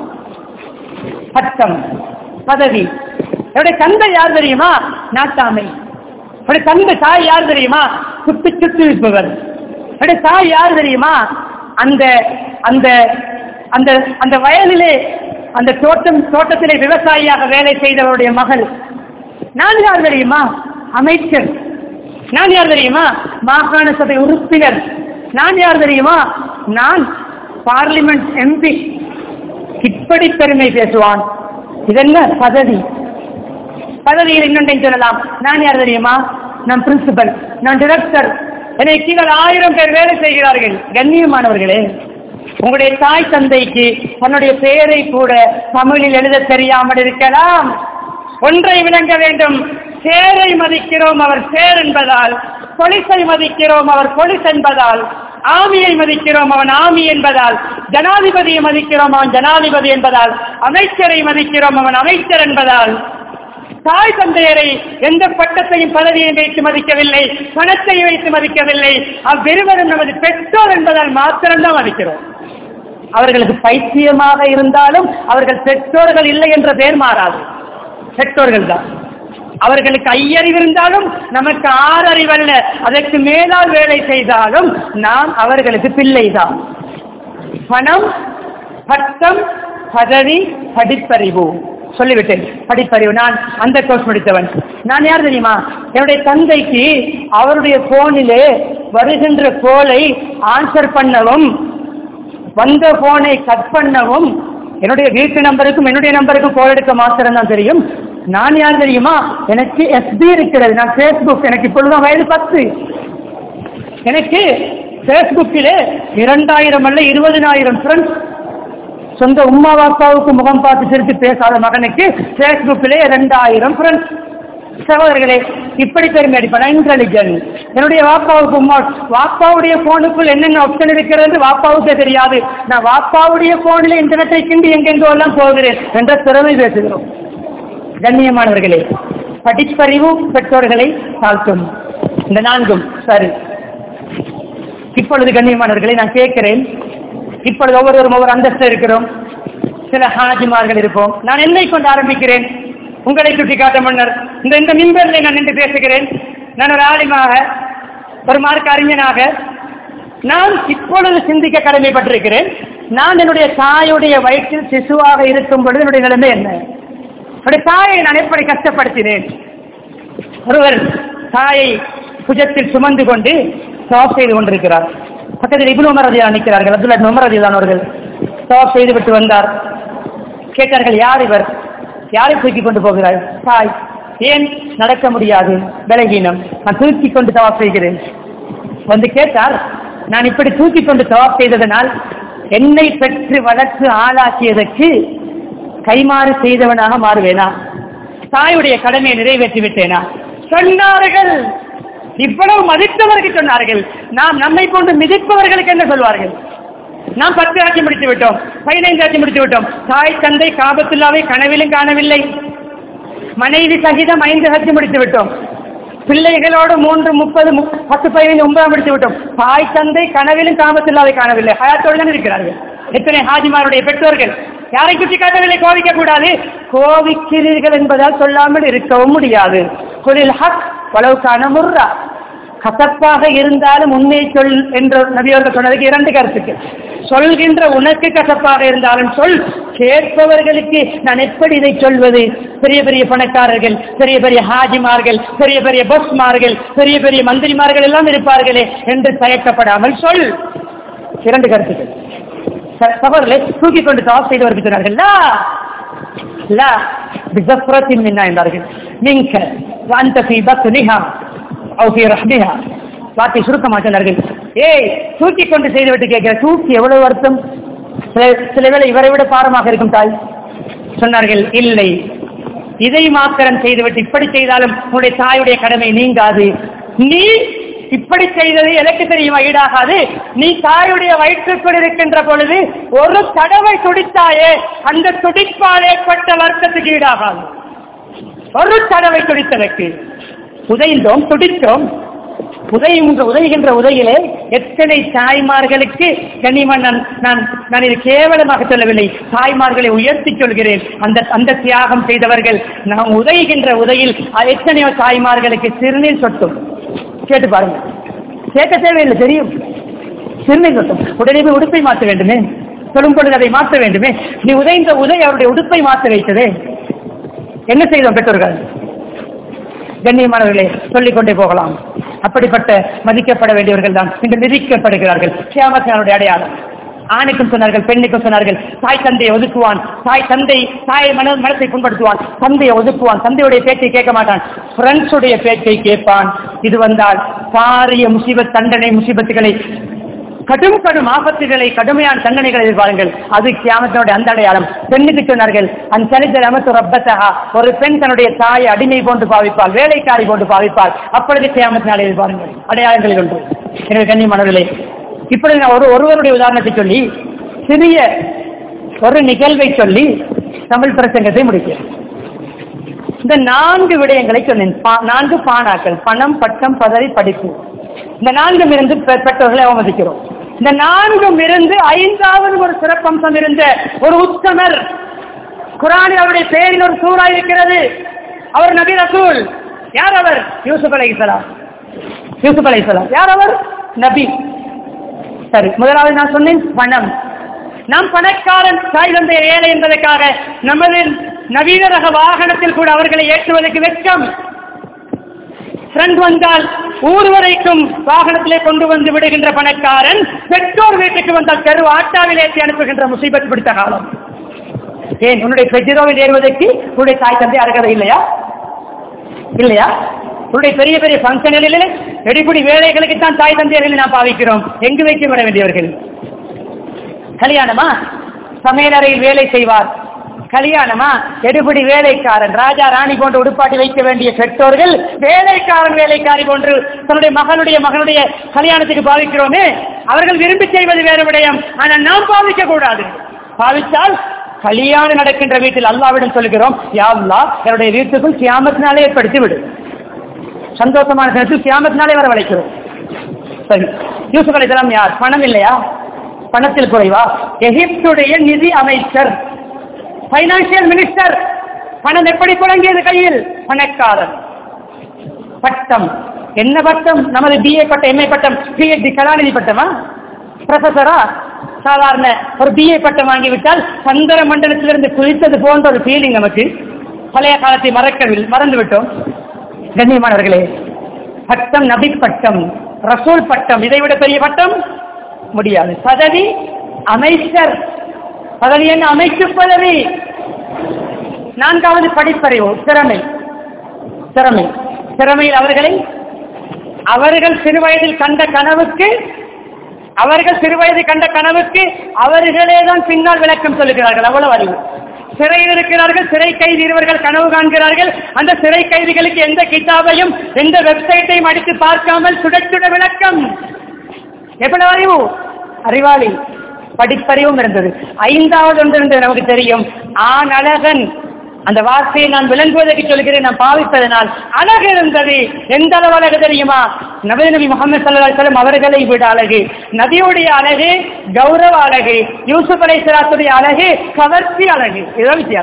பட்டம் பதவி என்னுடைய தந்தை யார் தெரியுமா நாட்டாமை என்னுடைய தந்தை தாய் யார் தெரியுமா சுட்டு சுட்டு விற்பவர் என்னுடைய தாய் யார் தெரியுமா அந்த அந்த அந்த அந்த வயலிலே அந்த தோட்டம் தோட்டத்திலே விவசாயியாக வேலை செய்தவருடைய மகள் நான் யார் தெரியுமா அமைச்சர் நான் யார் தெரியுமா மாகாண சபை உறுப்பினர் நான் யார் தெரியுமா நான் பார்லிமெண்ட் எம்பி இப்படி பெருமை பேசுவான் இதென்ன பதவி பதவியில் இன்னொன்றையும் சொல்லலாம் நான் யார் தெரியுமா நான் பிரின்சிபல் நான் டிரெக்டர் என்னை கீழே ஆயிரம் பேர் வேலை செய்கிறார்கள் கண்ணியமானவர்களே உங்களுடைய தாய் தந்தைக்கு தன்னுடைய பெயரை கூட தமிழில் எழுத தெரியாமல் இருக்கலாம் ஒன்றை விளங்க வேண்டும் சேரை மதிக்கிறோம் அவர் சேர் என்பதால் பொலிசை மதிக்கிறோம் அவர் பொலிஸ் என்பதால் ஆமியை மதிக்கிறோம் அவன் ஆமி என்பதால் ஜனாதிபதியை மதிக்கிறோம் அவன் ஜனாதிபதி என்பதால் அமைச்சரை மதிக்கிறோம் அவன் அமைச்சர் என்பதால் தாய் தந்தையரை எந்த பட்டத்தையும் பதவியையும் வைத்து மதிக்கவில்லை பணத்தை வைத்து மதிக்கவில்லை அவ்விருவரும் நமது பெற்றோர் என்பதால் மாத்திரம்தான் மதிக்கிறோம் அவர்களுக்கு பைத்தியமாக இருந்தாலும் அவர்கள் பெற்றோர்கள் இல்லை என்ற பெயர் மாறாது பெற்றோர்கள் தான் அவர்களுக்கு ஐயறிவு இருந்தாலும் நமக்கு ஆறறிவல்ல அதற்கு மேலால் வேலை செய்தாலும் நாம் அவர்களுக்கு பிள்ளைதான் பணம் பட்டம் பதவி படிப்பறிவு சொல்லிவிட்டேன் படிப்பறிவு நான் அந்த கோர்ஸ் முடித்தவன் நான் யார் தெரியுமா என்னுடைய தந்தைக்கு அவருடைய போனிலே வருகின்ற கோலை ஆன்சர் பண்ணவும் வந்த போனை கட் பண்ணவும் என்னுடைய வீட்டு நம்பருக்கும் என்னுடைய நம்பருக்கும் கோல் எடுக்க மாத்திரம் தான் தெரியும் நான் யார் தெரியுமா எனக்கு எஸ்பி இருக்கிறது நான் ஃபேஸ்புக் எனக்கு இப்பொழுதுதான் வயது பத்து எனக்கு ஃபேஸ்புக்கிலே இரண்டாயிரம் அல்ல இருபதினாயிரம் ஃப்ரெண்ட்ஸ் சொந்த உமா வாப்பாவுக்கு முகம் பார்த்து சிரித்து பேசாத மகனுக்கு ஃபேஸ்புக்கிலே இரண்டாயிரம் ஃப்ரெண்ட்ஸ் சகோதரர்களே இப்படி பெருமை அடிப்பேன் இன்டெலிஜென்ட் என்னுடைய வாப்பாவுக்கு உமா வாப்பாவுடைய போனுக்குள் என்னென்ன ஆப்ஷன் இருக்கிறது வாப்பாவுக்கே தெரியாது நான் வாப்பாவுடைய போனில் இன்டர்நெட்டை கிண்டி எங்கெங்கோ எல்லாம் போகிறேன் என்ற திறமை பேசுகிறோம் கண்ணியமானவர்களே படிப்பறிவு பெற்றோர்களை தாழ்த்தும் இந்த நான்கும் சரி இப்பொழுது கண்ணியமானவர்களை நான் கேட்கிறேன் இப்பொழுது ஒவ்வொருவரும் ஒவ்வொரு அந்தஸ்து இருக்கிறோம் சில ஹாஜிமார்கள் இருப்போம் நான் என்னை கொண்டு ஆரம்பிக்கிறேன் உங்களை சுட்டி காட்ட முன்னர் இந்த இந்த மின்பரில் நான் நின்று பேசுகிறேன் நான் ஒரு ஆலிமாக ஒரு மார்க்க அறிஞனாக நான் இப்பொழுது சிந்திக்க கடமைப்பட்டிருக்கிறேன் நான் என்னுடைய தாயுடைய வயிற்றில் சிசுவாக இருக்கும் பொழுது என்னுடைய நிலைமை என்ன என்னுடைய தாயை நான் எப்படி கஷ்டப்படுத்தினேன் ஒருவர் தாயை புஜத்தில் சுமந்து கொண்டு சாப் செய்து கொண்டிருக்கிறார் பக்கத்தில் இபுன் உமர் ரதியா நிற்கிறார்கள் அப்துல்லா உமர் ரதியான் அவர்கள் சாப் செய்து விட்டு வந்தார் கேட்டார்கள் யார் இவர் யாரை தூக்கி கொண்டு போகிறார் தாய் ஏன் நடக்க முடியாது பலகீனம் நான் தூக்கி கொண்டு தவாப் செய்கிறேன் வந்து கேட்டார் நான் இப்படி தூக்கி கொண்டு தவாப் செய்ததனால் என்னை பெற்று வளர்த்து ஆளாக்கியதற்கு கைமாறு செய்தவனாக மாறுவேனா தாயுடைய கடமையை நிறைவேற்றி விட்டேனா சொன்னார்கள் இவ்வளவு மதித்தவர்கள் சொன்னார்கள் நாம் நம்மை போன்று மிதிப்பவர்களுக்கு என்ன சொல்வார்கள் நாம் பத்து ஆட்சி முடித்து விட்டோம் பதினைந்து ஆட்சி முடித்து விட்டோம் தாய் தந்தை காபத்துல்லாவை கனவிலும் காணவில்லை மனைவி சகிதம் ஐந்து ஹஜ்ஜி முடித்து விட்டோம் பிள்ளைகளோடு மூன்று முப்பது முப்- பத்து பதினைந்து ஒன்பதாம் முடித்து விட்டோம் தாய் தந்தை கனவிலும் காபத்துல்லாவை காணவில்லை ஹயாத்தோடு தான் இருக்கிறார்கள் எத்தனை ஹாஜிமாருடைய பெற்றோர்கள் யாரை சுட்டி காட்டவில்லை கோவிக்க கூடாது கோவிக்கிறீர்கள் என்பதால் சொல்லாமல் இருக்கவும் முடியாது குளில் ஹக் வளவுக்கான முர்ரா கசப்பாக இருந்தாலும் உண்மை சொல் என்று நபியவர்கள் சொன்னதுக்கு இரண்டு கருத்துக்கள் சொல்கின்ற உனக்கு கசப்பாக இருந்தாலும் சொல் கேட்பவர்களுக்கு நான் எப்படி இதை சொல்வது பெரிய பெரிய பணக்காரர்கள் பெரிய பெரிய ஹாஜிமார்கள் பெரிய பெரிய பஸ்மார்கள் பெரிய பெரிய மந்திரிமார்கள் எல்லாம் இருப்பார்களே என்று தயக்கப்படாமல் சொல் இரண்டு கருத்துக்கள் ச- சகோதரர்களை தூக்கி கொண்டு தவாப் செய்தவருக்கு சொன்னார்கள் "லா, லா, பிஸஃப்ரத்தின் மின்னா" என்றார்கள் மின்க வஅன்த ஃபீ பத்னிஹா அவு ஃபீ ரஹ்மிஹா வார்த்தை சுருக்கமாக சொன்னார்கள் ஏய் தூக்கி கொண்டு செய்துவிட்டு கேட்கிற தூக்கி எவ்வளவு வருத்தம் சில- சில வேளை இவரை விட பாரமாக இருக்கும் தாய் சொன்னார்கள் இல்லை இதை மாத்திரம் செய்துவிட்டு இப்படி செய்தாலும் உன்னுடைய தாயுடைய கடமை நீங்காது நீ இப்படி செய்தது எனக்கு தெரியுமா ஈடாகாது நீ தாயுடைய வயிற்றுக்குள் இருக்கின்ற பொழுது ஒரு தடவை துடித்தாயே அந்த துடிப்பால் ஏற்பட்ட வருத்தத்துக்கு ஈடாகாது ஒரு தடவை துடித்ததற்கு உதைந்தோம் துடித்தோம் உதயுகின்ற உதவுகின்ற உதயிலே எத்தனை தாய்மார்களுக்கு கண்ணியமான் நான் நான் நான் இது கேவலமாக சொல்லவில்லை தாய்மார்களை உயர்த்தி சொல்கிறேன் அந்த அந்த தியாகம் செய்தவர்கள் நாம் உதவுகின்ற உதையில் எத்தனையோ தாய்மார்களுக்கு சிறுநீர் சொட்டும் கேட்டு பாருங்க கேட்க தேவையில்லை தெரியும் சிறுநீர் சொட்டும் உடனே போய் உடுப்பை மாற்ற வேண்டுமே சொல்லும் பொழுது அதை மாற்ற வேண்டுமே நீ உதைந்த உதை அவருடைய உடுப்பை மாற்ற வைத்ததே என்ன செய்தோம் பெற்றோர்கள் கண்ணியமானவர்களே சொல்லிக் கொண்டே போகலாம் அப்படிப்பட்ட மதிக்கப்பட வேண்டியவர்கள் தான் இன்று மிதிக்கப்படுகிறார்கள் கியாமத்தினுடைய அடையாளம் ஆணுக்கும் சொன்னார்கள் பெண்ணுக்கும் சொன்னார்கள் தாய் தந்தையை ஒதுக்குவான் தாய் தந்தை தாயை மன மனத்தை புண்படுத்துவான் தந்தையை ஒதுக்குவான் தந்தையுடைய பேச்சை கேட்க மாட்டான் ஃப்ரெண்ட்ஸுடைய பேச்சை கேட்பான் இது வந்தால் பாரிய முசீபத் தண்டனை முசீபத்துகளை கடும் கடும் ஆபத்துகளை கடுமையான தண்டனைகளை எதிர்பாருங்கள் அது கியாமத்தினுடைய அந்த அடையாளம் பெண்ணுக்கு சொன்னார்கள் அந்த சரித்திர அமைத்து ரப்பத்தகா ஒரு பெண் தன்னுடைய தாயை அடிமை போன்று பாவிப்பாள் வேலைக்காரி போன்று பாவிப்பாள் அப்பொழுது கியாமத்தினாலே எதிர்பாருங்கள் அடையாளங்களில் ஒன்று எனவே கண்ணியமானவர்களே இப்பொழுது நான் ஒரு ஒருவருடைய உதாரணத்தை சொல்லி சிறிய ஒரு நிகழ்வை சொல்லி தமிழ் பிரசங்கத்தை முடிக்கிறேன் இந்த நான்கு விடயங்களை சொன்னேன் பா- நான்கு பானாக்கள் பணம் பட்டம் பதவி படிப்பு இந்த நான்கும் இருந்து பெ- பெற்றோர்களை அவமதிக்கிறோம் இந்த நான்கும் இருந்து ஐந்தாவது ஒரு சிறப்பம்சம் இருந்த ஒரு உத்தமர் குரானில் அவருடைய பெயரில் ஒரு சூறா இருக்கிறது அவர் நபி ரசூல் யார் அவர் யூசுப் அலைஹிஸ்ஸலாம் யூசுப் அலைஹிஸ்ஸலாம் யார் அவர் நபி சரி முதலாவது நான் சொன்னேன் பணம் நாம் பணக்காரன் தாய் தந்தை ஏழை என்பதற்காக நமது நவீன ரக வாகனத்தில் கூட அவர்களை ஏற்றுவதற்கு வெட்கம் ஃப்ரெண்ட் வந்தால் ஊர் வரைக்கும் வாகனத்திலே கொண்டு வந்து விடுகின்ற பணக்காரன் பெற்றோர் வீட்டுக்கு வந்தால் தெரு ஆட்டாவில் ஏற்றி அனுப்புகின்ற முசீபத் பிடித்த காலம் ஏன் உன்னுடைய பெஜிரோவில் ஏறுவதற்கு உன்னுடைய தாய் தந்தை அருகதை இல்லையா இல்லையா உன்னுடைய பெரிய பெரிய பங்கன்களிலே வெடிப்புடி வேலைகளுக்கு தான் தாய் தந்தையர்களை நாம் பாவிக்கிறோம் எங்கு வைக்கப்பட வேண்டியவர்கள் கல்யாணமா சமையலறையில் வேலை செய்வார் கல்யாணமா எடுபடி வேலைக்காரன் ராஜா ராணி போன்று உடுப்பாட்டி வைக்க வேண்டிய பெற்றோர்கள் வேலைக்காரன் வேலைக்காரி போன்று தன்னுடைய மகனுடைய மகனுடைய கல்யாணத்துக்கு பாவிக்கிறோமே அவர்கள் விரும்பி செய்வது வேறு விடயம் ஆனால் நாம் பாவிக்க கூடாது பாவித்தால் கல்யாணம் நடக்கின்ற வீட்டில் அல்லாவிடம் சொல்கிறோம் யா அல்லாஹ் என்னுடைய வீட்டுக்குள் கியாமத்தினாலே ஏற்படுத்தி விடு சந்தோஷமான நேரத்தில் கியாமத்தினாலே வரவழைக்கிறோம் சரி யூசுப் அலைஹிஸ்ஸலாம் யார் பணம் இல்லையா பணத்தில் குறைவா எகிப்துடைய நிதி அமைச்சர் பைனான்சியல் மினிஸ்டர் பணம் எப்படி புழங்கியது கையில் பணக்காரன் பட்டம் என்ன பட்டம் நமது பிஏ பட்டம் எம்ஏ பட்டம் பிஹெச்டி கலாநிதி பட்டமா ப்ரொஃபஸரா சாதாரண ஒரு பிஏ பட்டம் வாங்கிவிட்டால் சந்திர மண்டலத்திலிருந்து குதித்தது போன்ற ஒரு ஃபீலிங் நமக்கு பழைய காலத்தை மறக்கவில் மறந்து விட்டோம் கண்ணியமானவர்களே பட்டம் நபி பட்டம் ரசூல் பட்டம் இதை விட பெரிய பட்டம் முடியாது பதவி அமைச்சர் பதவி என்ன அமைச்சு பதவி நான்காவது படிப்பறிவு திறமை திறமை திறமையில் அவர்களை அவர்கள் சிறுவயதில் கண்ட கனவுக்கு அவர்கள் சிறுவயது கண்ட கனவுக்கு அவர்களே தான் பின்னால் விளக்கம் சொல்லுகிறார்கள் அவ்வளவு அறிவு சிறையில் இருக்கிறார்கள் சிறை கைதி இருவர்கள் கனவு காண்கிறார்கள் அந்த சிறை கைதிகளுக்கு எந்த கிதாபையும் எந்த வெப்சைட்டையும் அடித்து பார்க்காமல் சுட சுட விளக்கம் எவ்வளவு அறிவு அறிவாளி படிப்பறிவும் இருந்தது ஐந்தாவது ஒன்று இருந்தது நமக்கு தெரியும் ஆண் அழகன் அந்த வார்த்தையை நான் விளங்குவதற்கு சொல்கிறேன் நான் பாவிப்பதனால் அழகு இருந்தது எந்த அளவு அழகு தெரியுமா நபி நபி முகமது சல்லா செல்லம் அவர்களை விட அழகு நபியுடைய அழகு கௌரவ அழகு யூசுப் அலை அழகு கவர்ச்சி அழகு இதுதான் வித்தியாசம்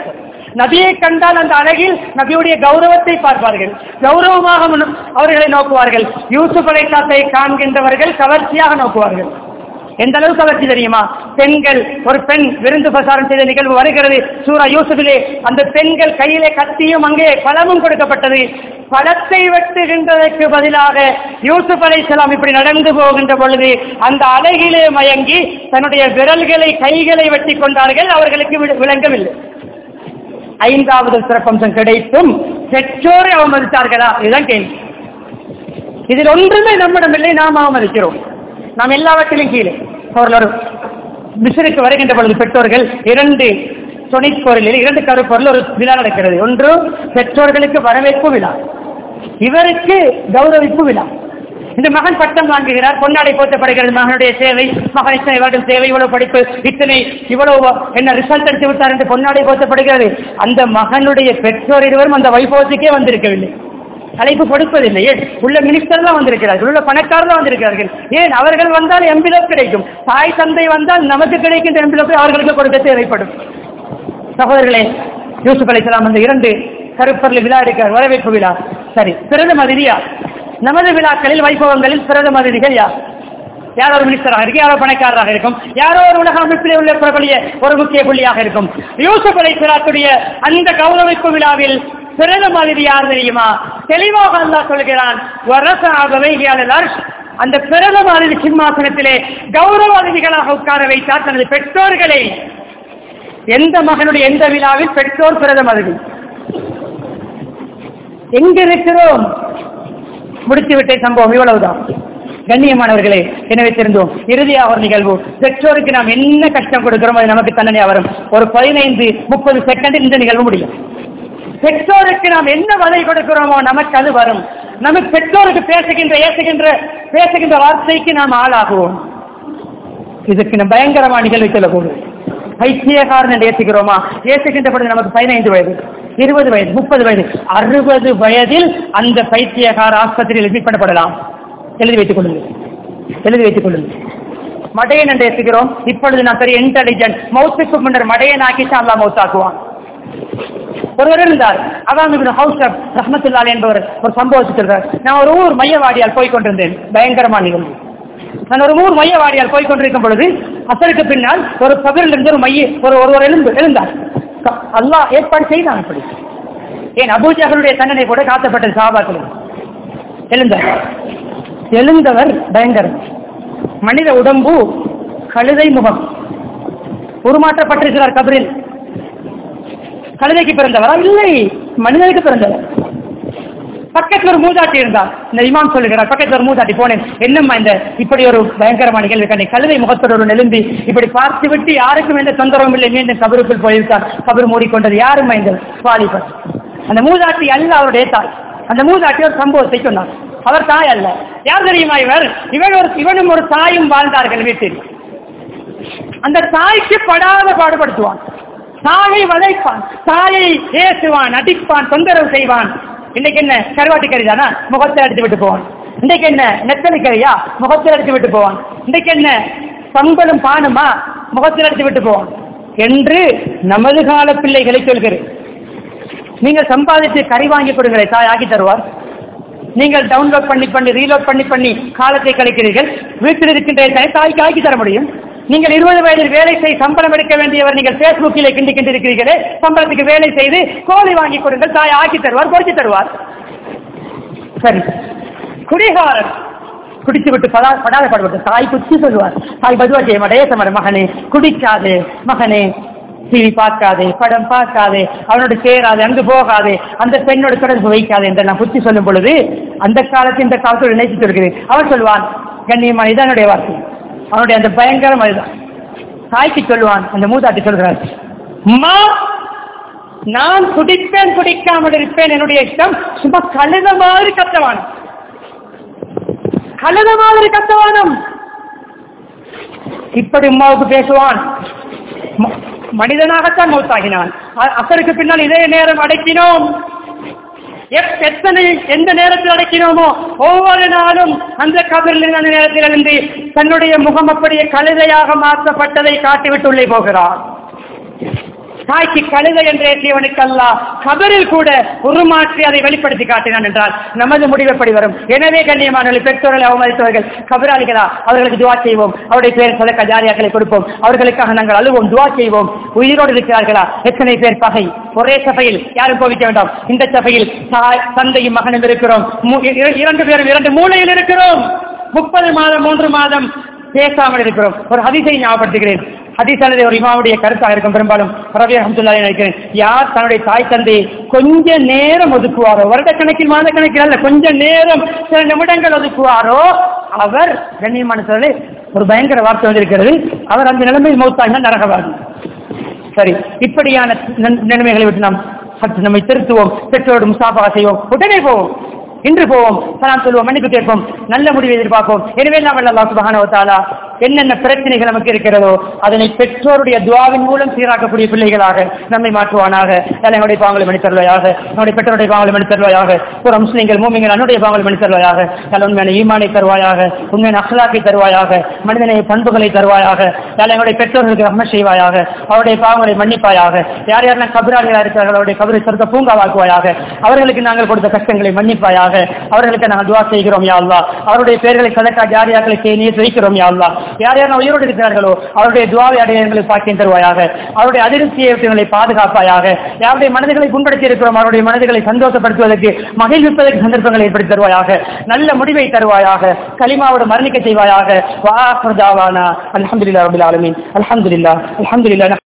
நபியை கண்டால் அந்த அழகில் நபியுடைய கௌரவத்தை பார்ப்பார்கள் கௌரவமாக முன் அவர்களை நோக்குவார்கள் யூசுப் அலைத்தாத்தை காண்கின்றவர்கள் கவர்ச்சியாக நோக்குவார்கள் எந்த அளவுக்கு கவர்ச்சி தெரியுமா பெண்கள் ஒரு பெண் விருந்து பிரசாரம் செய்த நிகழ்வு வருகிறது சூரா யூசுஃபிலே அந்த பெண்கள் கையிலே கத்தியும் அங்கே பழமும் கொடுக்கப்பட்டது பழத்தை வெட்டுகின்றதற்கு பதிலாக யூசுப் அலைஹிஸ்ஸலாம் இப்படி நடந்து போகின்ற பொழுது அந்த அழகிலே மயங்கி தன்னுடைய விரல்களை கைகளை வெட்டி கொண்டார்கள் அவர்களுக்கு வி- விளங்கவில்லை ஐந்தாவது சிறப்பம்சம் கிடைத்தும் பெற்றோரை அவமதித்தார்களா இதுதான் கேள்வி இதில் ஒன்றுமே நம்மிடம் இல்லை நாம் அவமதிக்கிறோம் நாம் எல்லாவற்றிலும் கீழே அவர்கள் ஒரு மிஸ்ருக்கு வருகின்ற பொழுது பெற்றோர்கள் இரண்டு துணைப்பொருளில் இரண்டு கருப்பொருள் ஒரு விழா நடக்கிறது ஒன்று பெற்றோர்களுக்கு வரவேற்பு விழா இவருக்கு கௌரவிப்பு விழா இந்த மகன் பட்டம் வாங்குகிறார் பொன்னாடை போற்றப்படுகிறது மகனுடைய சேவை மகன் இத்தனை வருடம் சேவை இவ்வளவு படிப்பு இத்தனை இவ்வளவு என்ன ரிசல்ட் எடுத்து விட்டார் என்று பொன்னாடை போற்றப்படுகிறது அந்த மகனுடைய பெற்றோர் இருவரும் அந்த வைபவத்துக்கே வந்திருக்கவில்லை அழைப்பு கொடுப்பதில்லை ஏன் உள்ள மினிஸ்டர்லாம் வந்திருக்கிறார்கள் உள்ள பணக்காரர்கள் வந்திருக்கிறார்கள் ஏன் அவர்கள் வந்தால் எம்பிலப் கிடைக்கும் தாய் தந்தை வந்தால் நமக்கு கிடைக்கின்ற எம்பிலப்பை அவர்களுக்கு கொடுக்க தேவைப்படும் சகோதரர்களே யூசுப் அலைசலாம் அந்த இரண்டு கருப்பரில் விழா எடுக்கிறார் வரவேற்பு விழா சரி பிரதம அதிதி யார் நமது விழாக்களில் வைபவங்களில் பிரதம அதிதிகள் யார் யாரோ ஒரு மினிஸ்டராக இருக்கும் யாரோ பணக்காரராக இருக்கும் யாரோ ஒரு உலக அமைப்பிலே உள்ள பிரபலிய ஒரு முக்கிய புள்ளியாக இருக்கும் யூசுப் அலைசலாத்துடைய அந்த கௌரவிப்பு விழாவில் பிரதம அதிதி யார் தெரியுமா தெளிவாக அல்லாஹ் சொல்கிறான் வரசாகவே அந்த பிரதம அதிதி சிம்மாசனத்திலே கௌரவ அதிதிகளாக உட்கார வைத்தார் தனது பெற்றோர்களை எந்த மகனுடைய எந்த விழாவில் பெற்றோர் பிரதம அதிதி எங்க இருக்கிறோம் முடித்துவிட்ட சம்பவம் இவ்வளவுதான் கண்ணியமானவர்களே எனவே தெரிந்தோம் இறுதியாக ஒரு நிகழ்வு பெற்றோருக்கு நாம் என்ன கஷ்டம் கொடுக்கிறோம் அது நமக்கு தண்டனையா வரும் ஒரு பதினைந்து முப்பது செகண்டில் இந்த நிகழ்வு முடியும் பெற்றோருக்கு நாம் என்ன வதை கொடுக்கிறோமோ நமக்கு அது வரும் நமக்கு பெற்றோருக்கு பேசுகின்ற ஏசுகின்ற பேசுகின்ற வார்த்தைக்கு நாம் ஆளாகுவோம் இதுக்கு நம்ம பயங்கரமான நிகழ்வை சொல்லக்கூடும் பைத்தியக்காரன் என்று ஏசுகிறோமா ஏசுகின்ற பொழுது நமக்கு பதினைந்து வயது இருபது வயது முப்பது வயது அறுபது வயதில் அந்த பைத்தியக்கார ஆஸ்பத்திரியில் அட்மிட் பண்ணப்படலாம் எழுதி வைத்துக் கொள்ளுங்கள் எழுதி வைத்துக் கொள்ளுங்கள் மடையன் என்று ஏசுகிறோம் இப்பொழுது நான் பெரிய இன்டெலிஜென்ட் மௌத்துக்கு முன்னர் மடையன் ஆக்கிட்டு அல்லா மௌத்தாக்குவான் ஒருவர் இருந்தார் அவாம் இப்னு ஹவுசப் ரஹ்மத்துல்லாஹி என்பவர் ஒரு சம்பவத்தை சொல்றார் நான் ஒரு ஊர் மையவாடியால் போய் கொண்டிருந்தேன் பயங்கரமான நிகழ்வு நான் ஒரு ஊர் மையவாடியால் போய் கொண்டிருக்கும் பொழுது அசருக்கு பின்னால் ஒரு பகிரில் இருந்து ஒரு மைய ஒரு ஒருவர் எழுந்து எழுந்தார் க- அல்லாஹ் ஏற்பாடு செய்தான் அப்படி ஏன் அபூஜர்களுடைய தண்டனை கூட காத்தப்பட்டது சாபாக்கள் எழுந்தார் எழுந்தவர் பயங்கரம் மனித உடம்பு கழுதை முகம் உருமாற்றப்பட்டிருக்கிறார் கபரில் கழுதைக்கு பிறந்தவரா இல்லை மனிதனுக்கு பிறந்தவர் பக்கத்துல ஒரு மூதாட்டி இருந்தார் இந்த இமாம் சொல்லுகிறார் பக்கத்துல ஒரு மூதாட்டி போனேன் என்னம்மா இந்த இப்படி ஒரு பயங்கரமான நிகழ்வு கண்ணை கழுதை முகத்தோடு ஒரு நெலும்பி இப்படி பார்த்து விட்டு யாருக்கும் எந்த தொந்தரவும் இல்லை மீண்டும் கபருக்குள் போயிருக்கார் கபர் மூடிக்கொண்டது யாருமா இந்த வாலிபர் அந்த மூதாட்டி அல்ல அவருடைய தாய் அந்த மூதாட்டி ஒரு சம்பவத்தை சொன்னார் அவர் தாய் அல்ல யார் தெரியுமா இவர் இவன் ஒரு இவனும் ஒரு தாயும் வாழ்ந்தார்கள் வீட்டில் அந்த தாய்க்கு படாத பாடுபடுத்துவான் தாயை வதைப்பான் தாயை ஏசுவான் அடிப்பான் தொந்தரவு செய்வான் இன்னைக்கு என்ன கருவாட்டு கறி தானா முகத்தில் அடித்து விட்டு போவான் இன்னைக்கு என்ன நெத்தலி கறியா முகத்தில் அடித்து விட்டு போவான் இன்னைக்கு என்ன பம்பலும் பானுமா முகத்தில் அடித்து விட்டு போவான் என்று நமது கால பிள்ளைகளை சொல்கிறேன் நீங்கள் சம்பாதித்து கறி வாங்கி கொடுங்களை தாய் ஆக்கி தருவார் நீங்கள் டவுன்லோட் பண்ணி பண்ணி ரீலோட் பண்ணி பண்ணி காலத்தை கழிக்கிறீர்கள் வீட்டில் இருக்கின்ற தாய் தாய்க்கு ஆக்கி தர முடியும் நீங்கள் இருபது வயதில் வேலை செய்து சம்பளம் எடுக்க வேண்டியவர் நீங்கள் பேஸ்புக்கிலே கிண்டி கிண்டி இருக்கிறீர்களே சம்பளத்துக்கு வேலை செய்து கோழி வாங்கி கொடுங்கள் தாய் ஆக்கி தருவார் பொறிச்சு தருவார் சரி குடிகாரன் குடித்து விட்டு படா படாத பாடுபட்டு தாய் குச்சி சொல்லுவார் தாய் பதுவா செய்ய மாட்டே மகனே குடிக்காதே மகனே டிவி பார்க்காதே படம் பார்க்காதே அவனோட சேராதே அங்கு போகாதே அந்த பெண்ணோட தொடர்பு வைக்காதே என்று நான் புத்தி சொல்லும் பொழுது அந்த காலத்தில் இந்த காலத்தோடு நினைத்து சொல்கிறேன் அவன் சொல்வான் கண்ணியமான இதான் என்னுடைய வார்த்தை அவனுடைய அந்த பயங்கரம் அதுதான் தாய்க்கு சொல்லுவான் அந்த மூதாட்டி சொல்கிறார் அம்மா நான் குடிப்பேன் குடிக்காமல் இருப்பேன் என்னுடைய இஷ்டம் சும்மா கழுத மாதிரி கத்தவான் கழுத மாதிரி கத்தவானம் இப்படி உமாவுக்கு பேசுவான் ம- மனிதனாகத்தான் மௌத்தாகினான் அ- அசருக்கு பின்னால் இதே நேரம் அடக்கினோம் எப்- எத்தனை எந்த நேரத்தில் அடக்கினோமோ ஒவ்வொரு நாளும் அந்த கபரில் அந்த நேரத்தில் இருந்து தன்னுடைய முகம் அப்படியே கழுதையாக மாற்றப்பட்டதை காட்டிவிட்டு உள்ளே போகிறார் தாய்க்கு கழுதை என்று ஏற்றியவனுக்கு அல்ல கபரில் கூட உருமாற்றி அதை வெளிப்படுத்தி காட்டினான் என்றால் நமது முடிவுப்படி வரும் எனவே கண்ணியமானவர்கள் பெற்றோர்களை அவமதித்தவர்கள் கபராளிகளா அவர்களுக்கு துவா செய்வோம் அவருடைய பேர் சதக்க ஜாரியாக்களை கொடுப்போம் அவர்களுக்காக நாங்கள் அழுவோம் துவா செய்வோம் உயிரோடு இருக்கிறார்களா எத்தனை பேர் பகை ஒரே சபையில் யாரும் கோவிக்க வேண்டாம் இந்த சபையில் தாய் தந்தையும் மகனும் இருக்கிறோம் மூ- இர- இரண்டு பேரும் இரண்டு மூலையில் இருக்கிறோம் முப்பது மாதம் மூன்று மாதம் பேசாமல் இருக்கிறோம் ஒரு ஹதீஸை ஞாபகப்படுத்துகிறேன் ஹதீஸ் அல்லது ஒரு இமாவுடைய கருத்தாக இருக்கும் பெரும்பாலும் ரவி அஹமதுல்லா நினைக்கிறேன் யார் தன்னுடைய தாய் தந்தையை கொஞ்ச நேரம் ஒதுக்குவாரோ வருடக்கணக்கில் மாத கணக்கில் அல்ல கொஞ்ச நேரம் சில நிமிடங்கள் ஒதுக்குவாரோ அவர் கண்ணியமான சொல்லி ஒரு பயங்கர வார்த்தை வந்திருக்கிறது அவர் அந்த நிலைமையில் மௌத்தாங்க நரகவாதி சரி இப்படியான நன்- நிலைமைகளை விட்டு நாம் சற்று நம்மை திருத்துவோம் பெற்றோரோடு முசாஃபா செய்வோம் உடனே போவோம் இன்று போவோம் சலாம் சொல்வோம் மன்னிப்பு கேட்போம் நல்ல முடிவை எதிர்பார்ப்போம் எனவே நாம் அல்லாஹ் சுபஹானஹு வ தஆலா என்னென்ன பிரச்சனைகள் நமக்கு இருக்கிறதோ அதனை பெற்றோருடைய துவாவின் மூலம் சீராக்கக்கூடிய பிள்ளைகளாக நம்மை மாற்றுவானாக அல்ல என்னுடைய பாவங்களை மன்னித்தருவாயாக நம்முடைய பெற்றோருடைய பாவங்களை மன்னித்தருவாயாக ஒரு முஸ்லிம்கள் மூமிங்கள் அன்னுடைய பாவங்களை மன்னித்தருவாயாக அல்ல உண்மையான ஈமானை தருவாயாக உண்மையான அஹ்லாக்கை தருவாயாக மனிதனைய பண்புகளை தருவாயாக அல்ல என்னுடைய பெற்றோர்களுக்கு ரஹ்ம செய்வாயாக அவருடைய பாவங்களை மன்னிப்பாயாக யார் யாரெல்லாம் கபிராளிகளாக இருக்கிறார்கள் அவருடைய கபரை சொர்க்க பூங்காவாக்குவாயாக அவர்களுக்கு நாங்கள் கொடுத்த கஷ்டங்களை மன்னிப்பாயாக அவர்களுக்கு நாங்கள் துவா செய்கிறோம் யா அல்லாஹ் அவருடைய பெயர்களை சதக்கா ஜாரியாக்களை செய்ய வைக்கிறோம் யா அல்லாஹ் யார் யார் உயிரோடு இருக்கிறார்களோ அவருடைய துவாவை அடைய எங்களுக்கு பாக்கியம் தருவாயாக அவருடைய அதிருப்தியை விட்டு எங்களை பாதுகாப்பாயாக யாருடைய மனதுகளை புண்படுத்தி இருக்கிறோம் அவருடைய மனதுகளை சந்தோஷப்படுத்துவதற்கு மகிழ்விப்பதற்கு சந்தர்ப்பங்களை ஏற்படுத்தி தருவாயாக நல்ல முடிவை தருவாயாக கலிமாவோடு மரணிக்க செய்வாயாக வாஹர் தாவானா அல்ஹம்துலில்லாஹ் ரபில் ஆலமீன் அல்ஹம்துலில்லாஹ் அல்ஹம்துலில்லாஹ்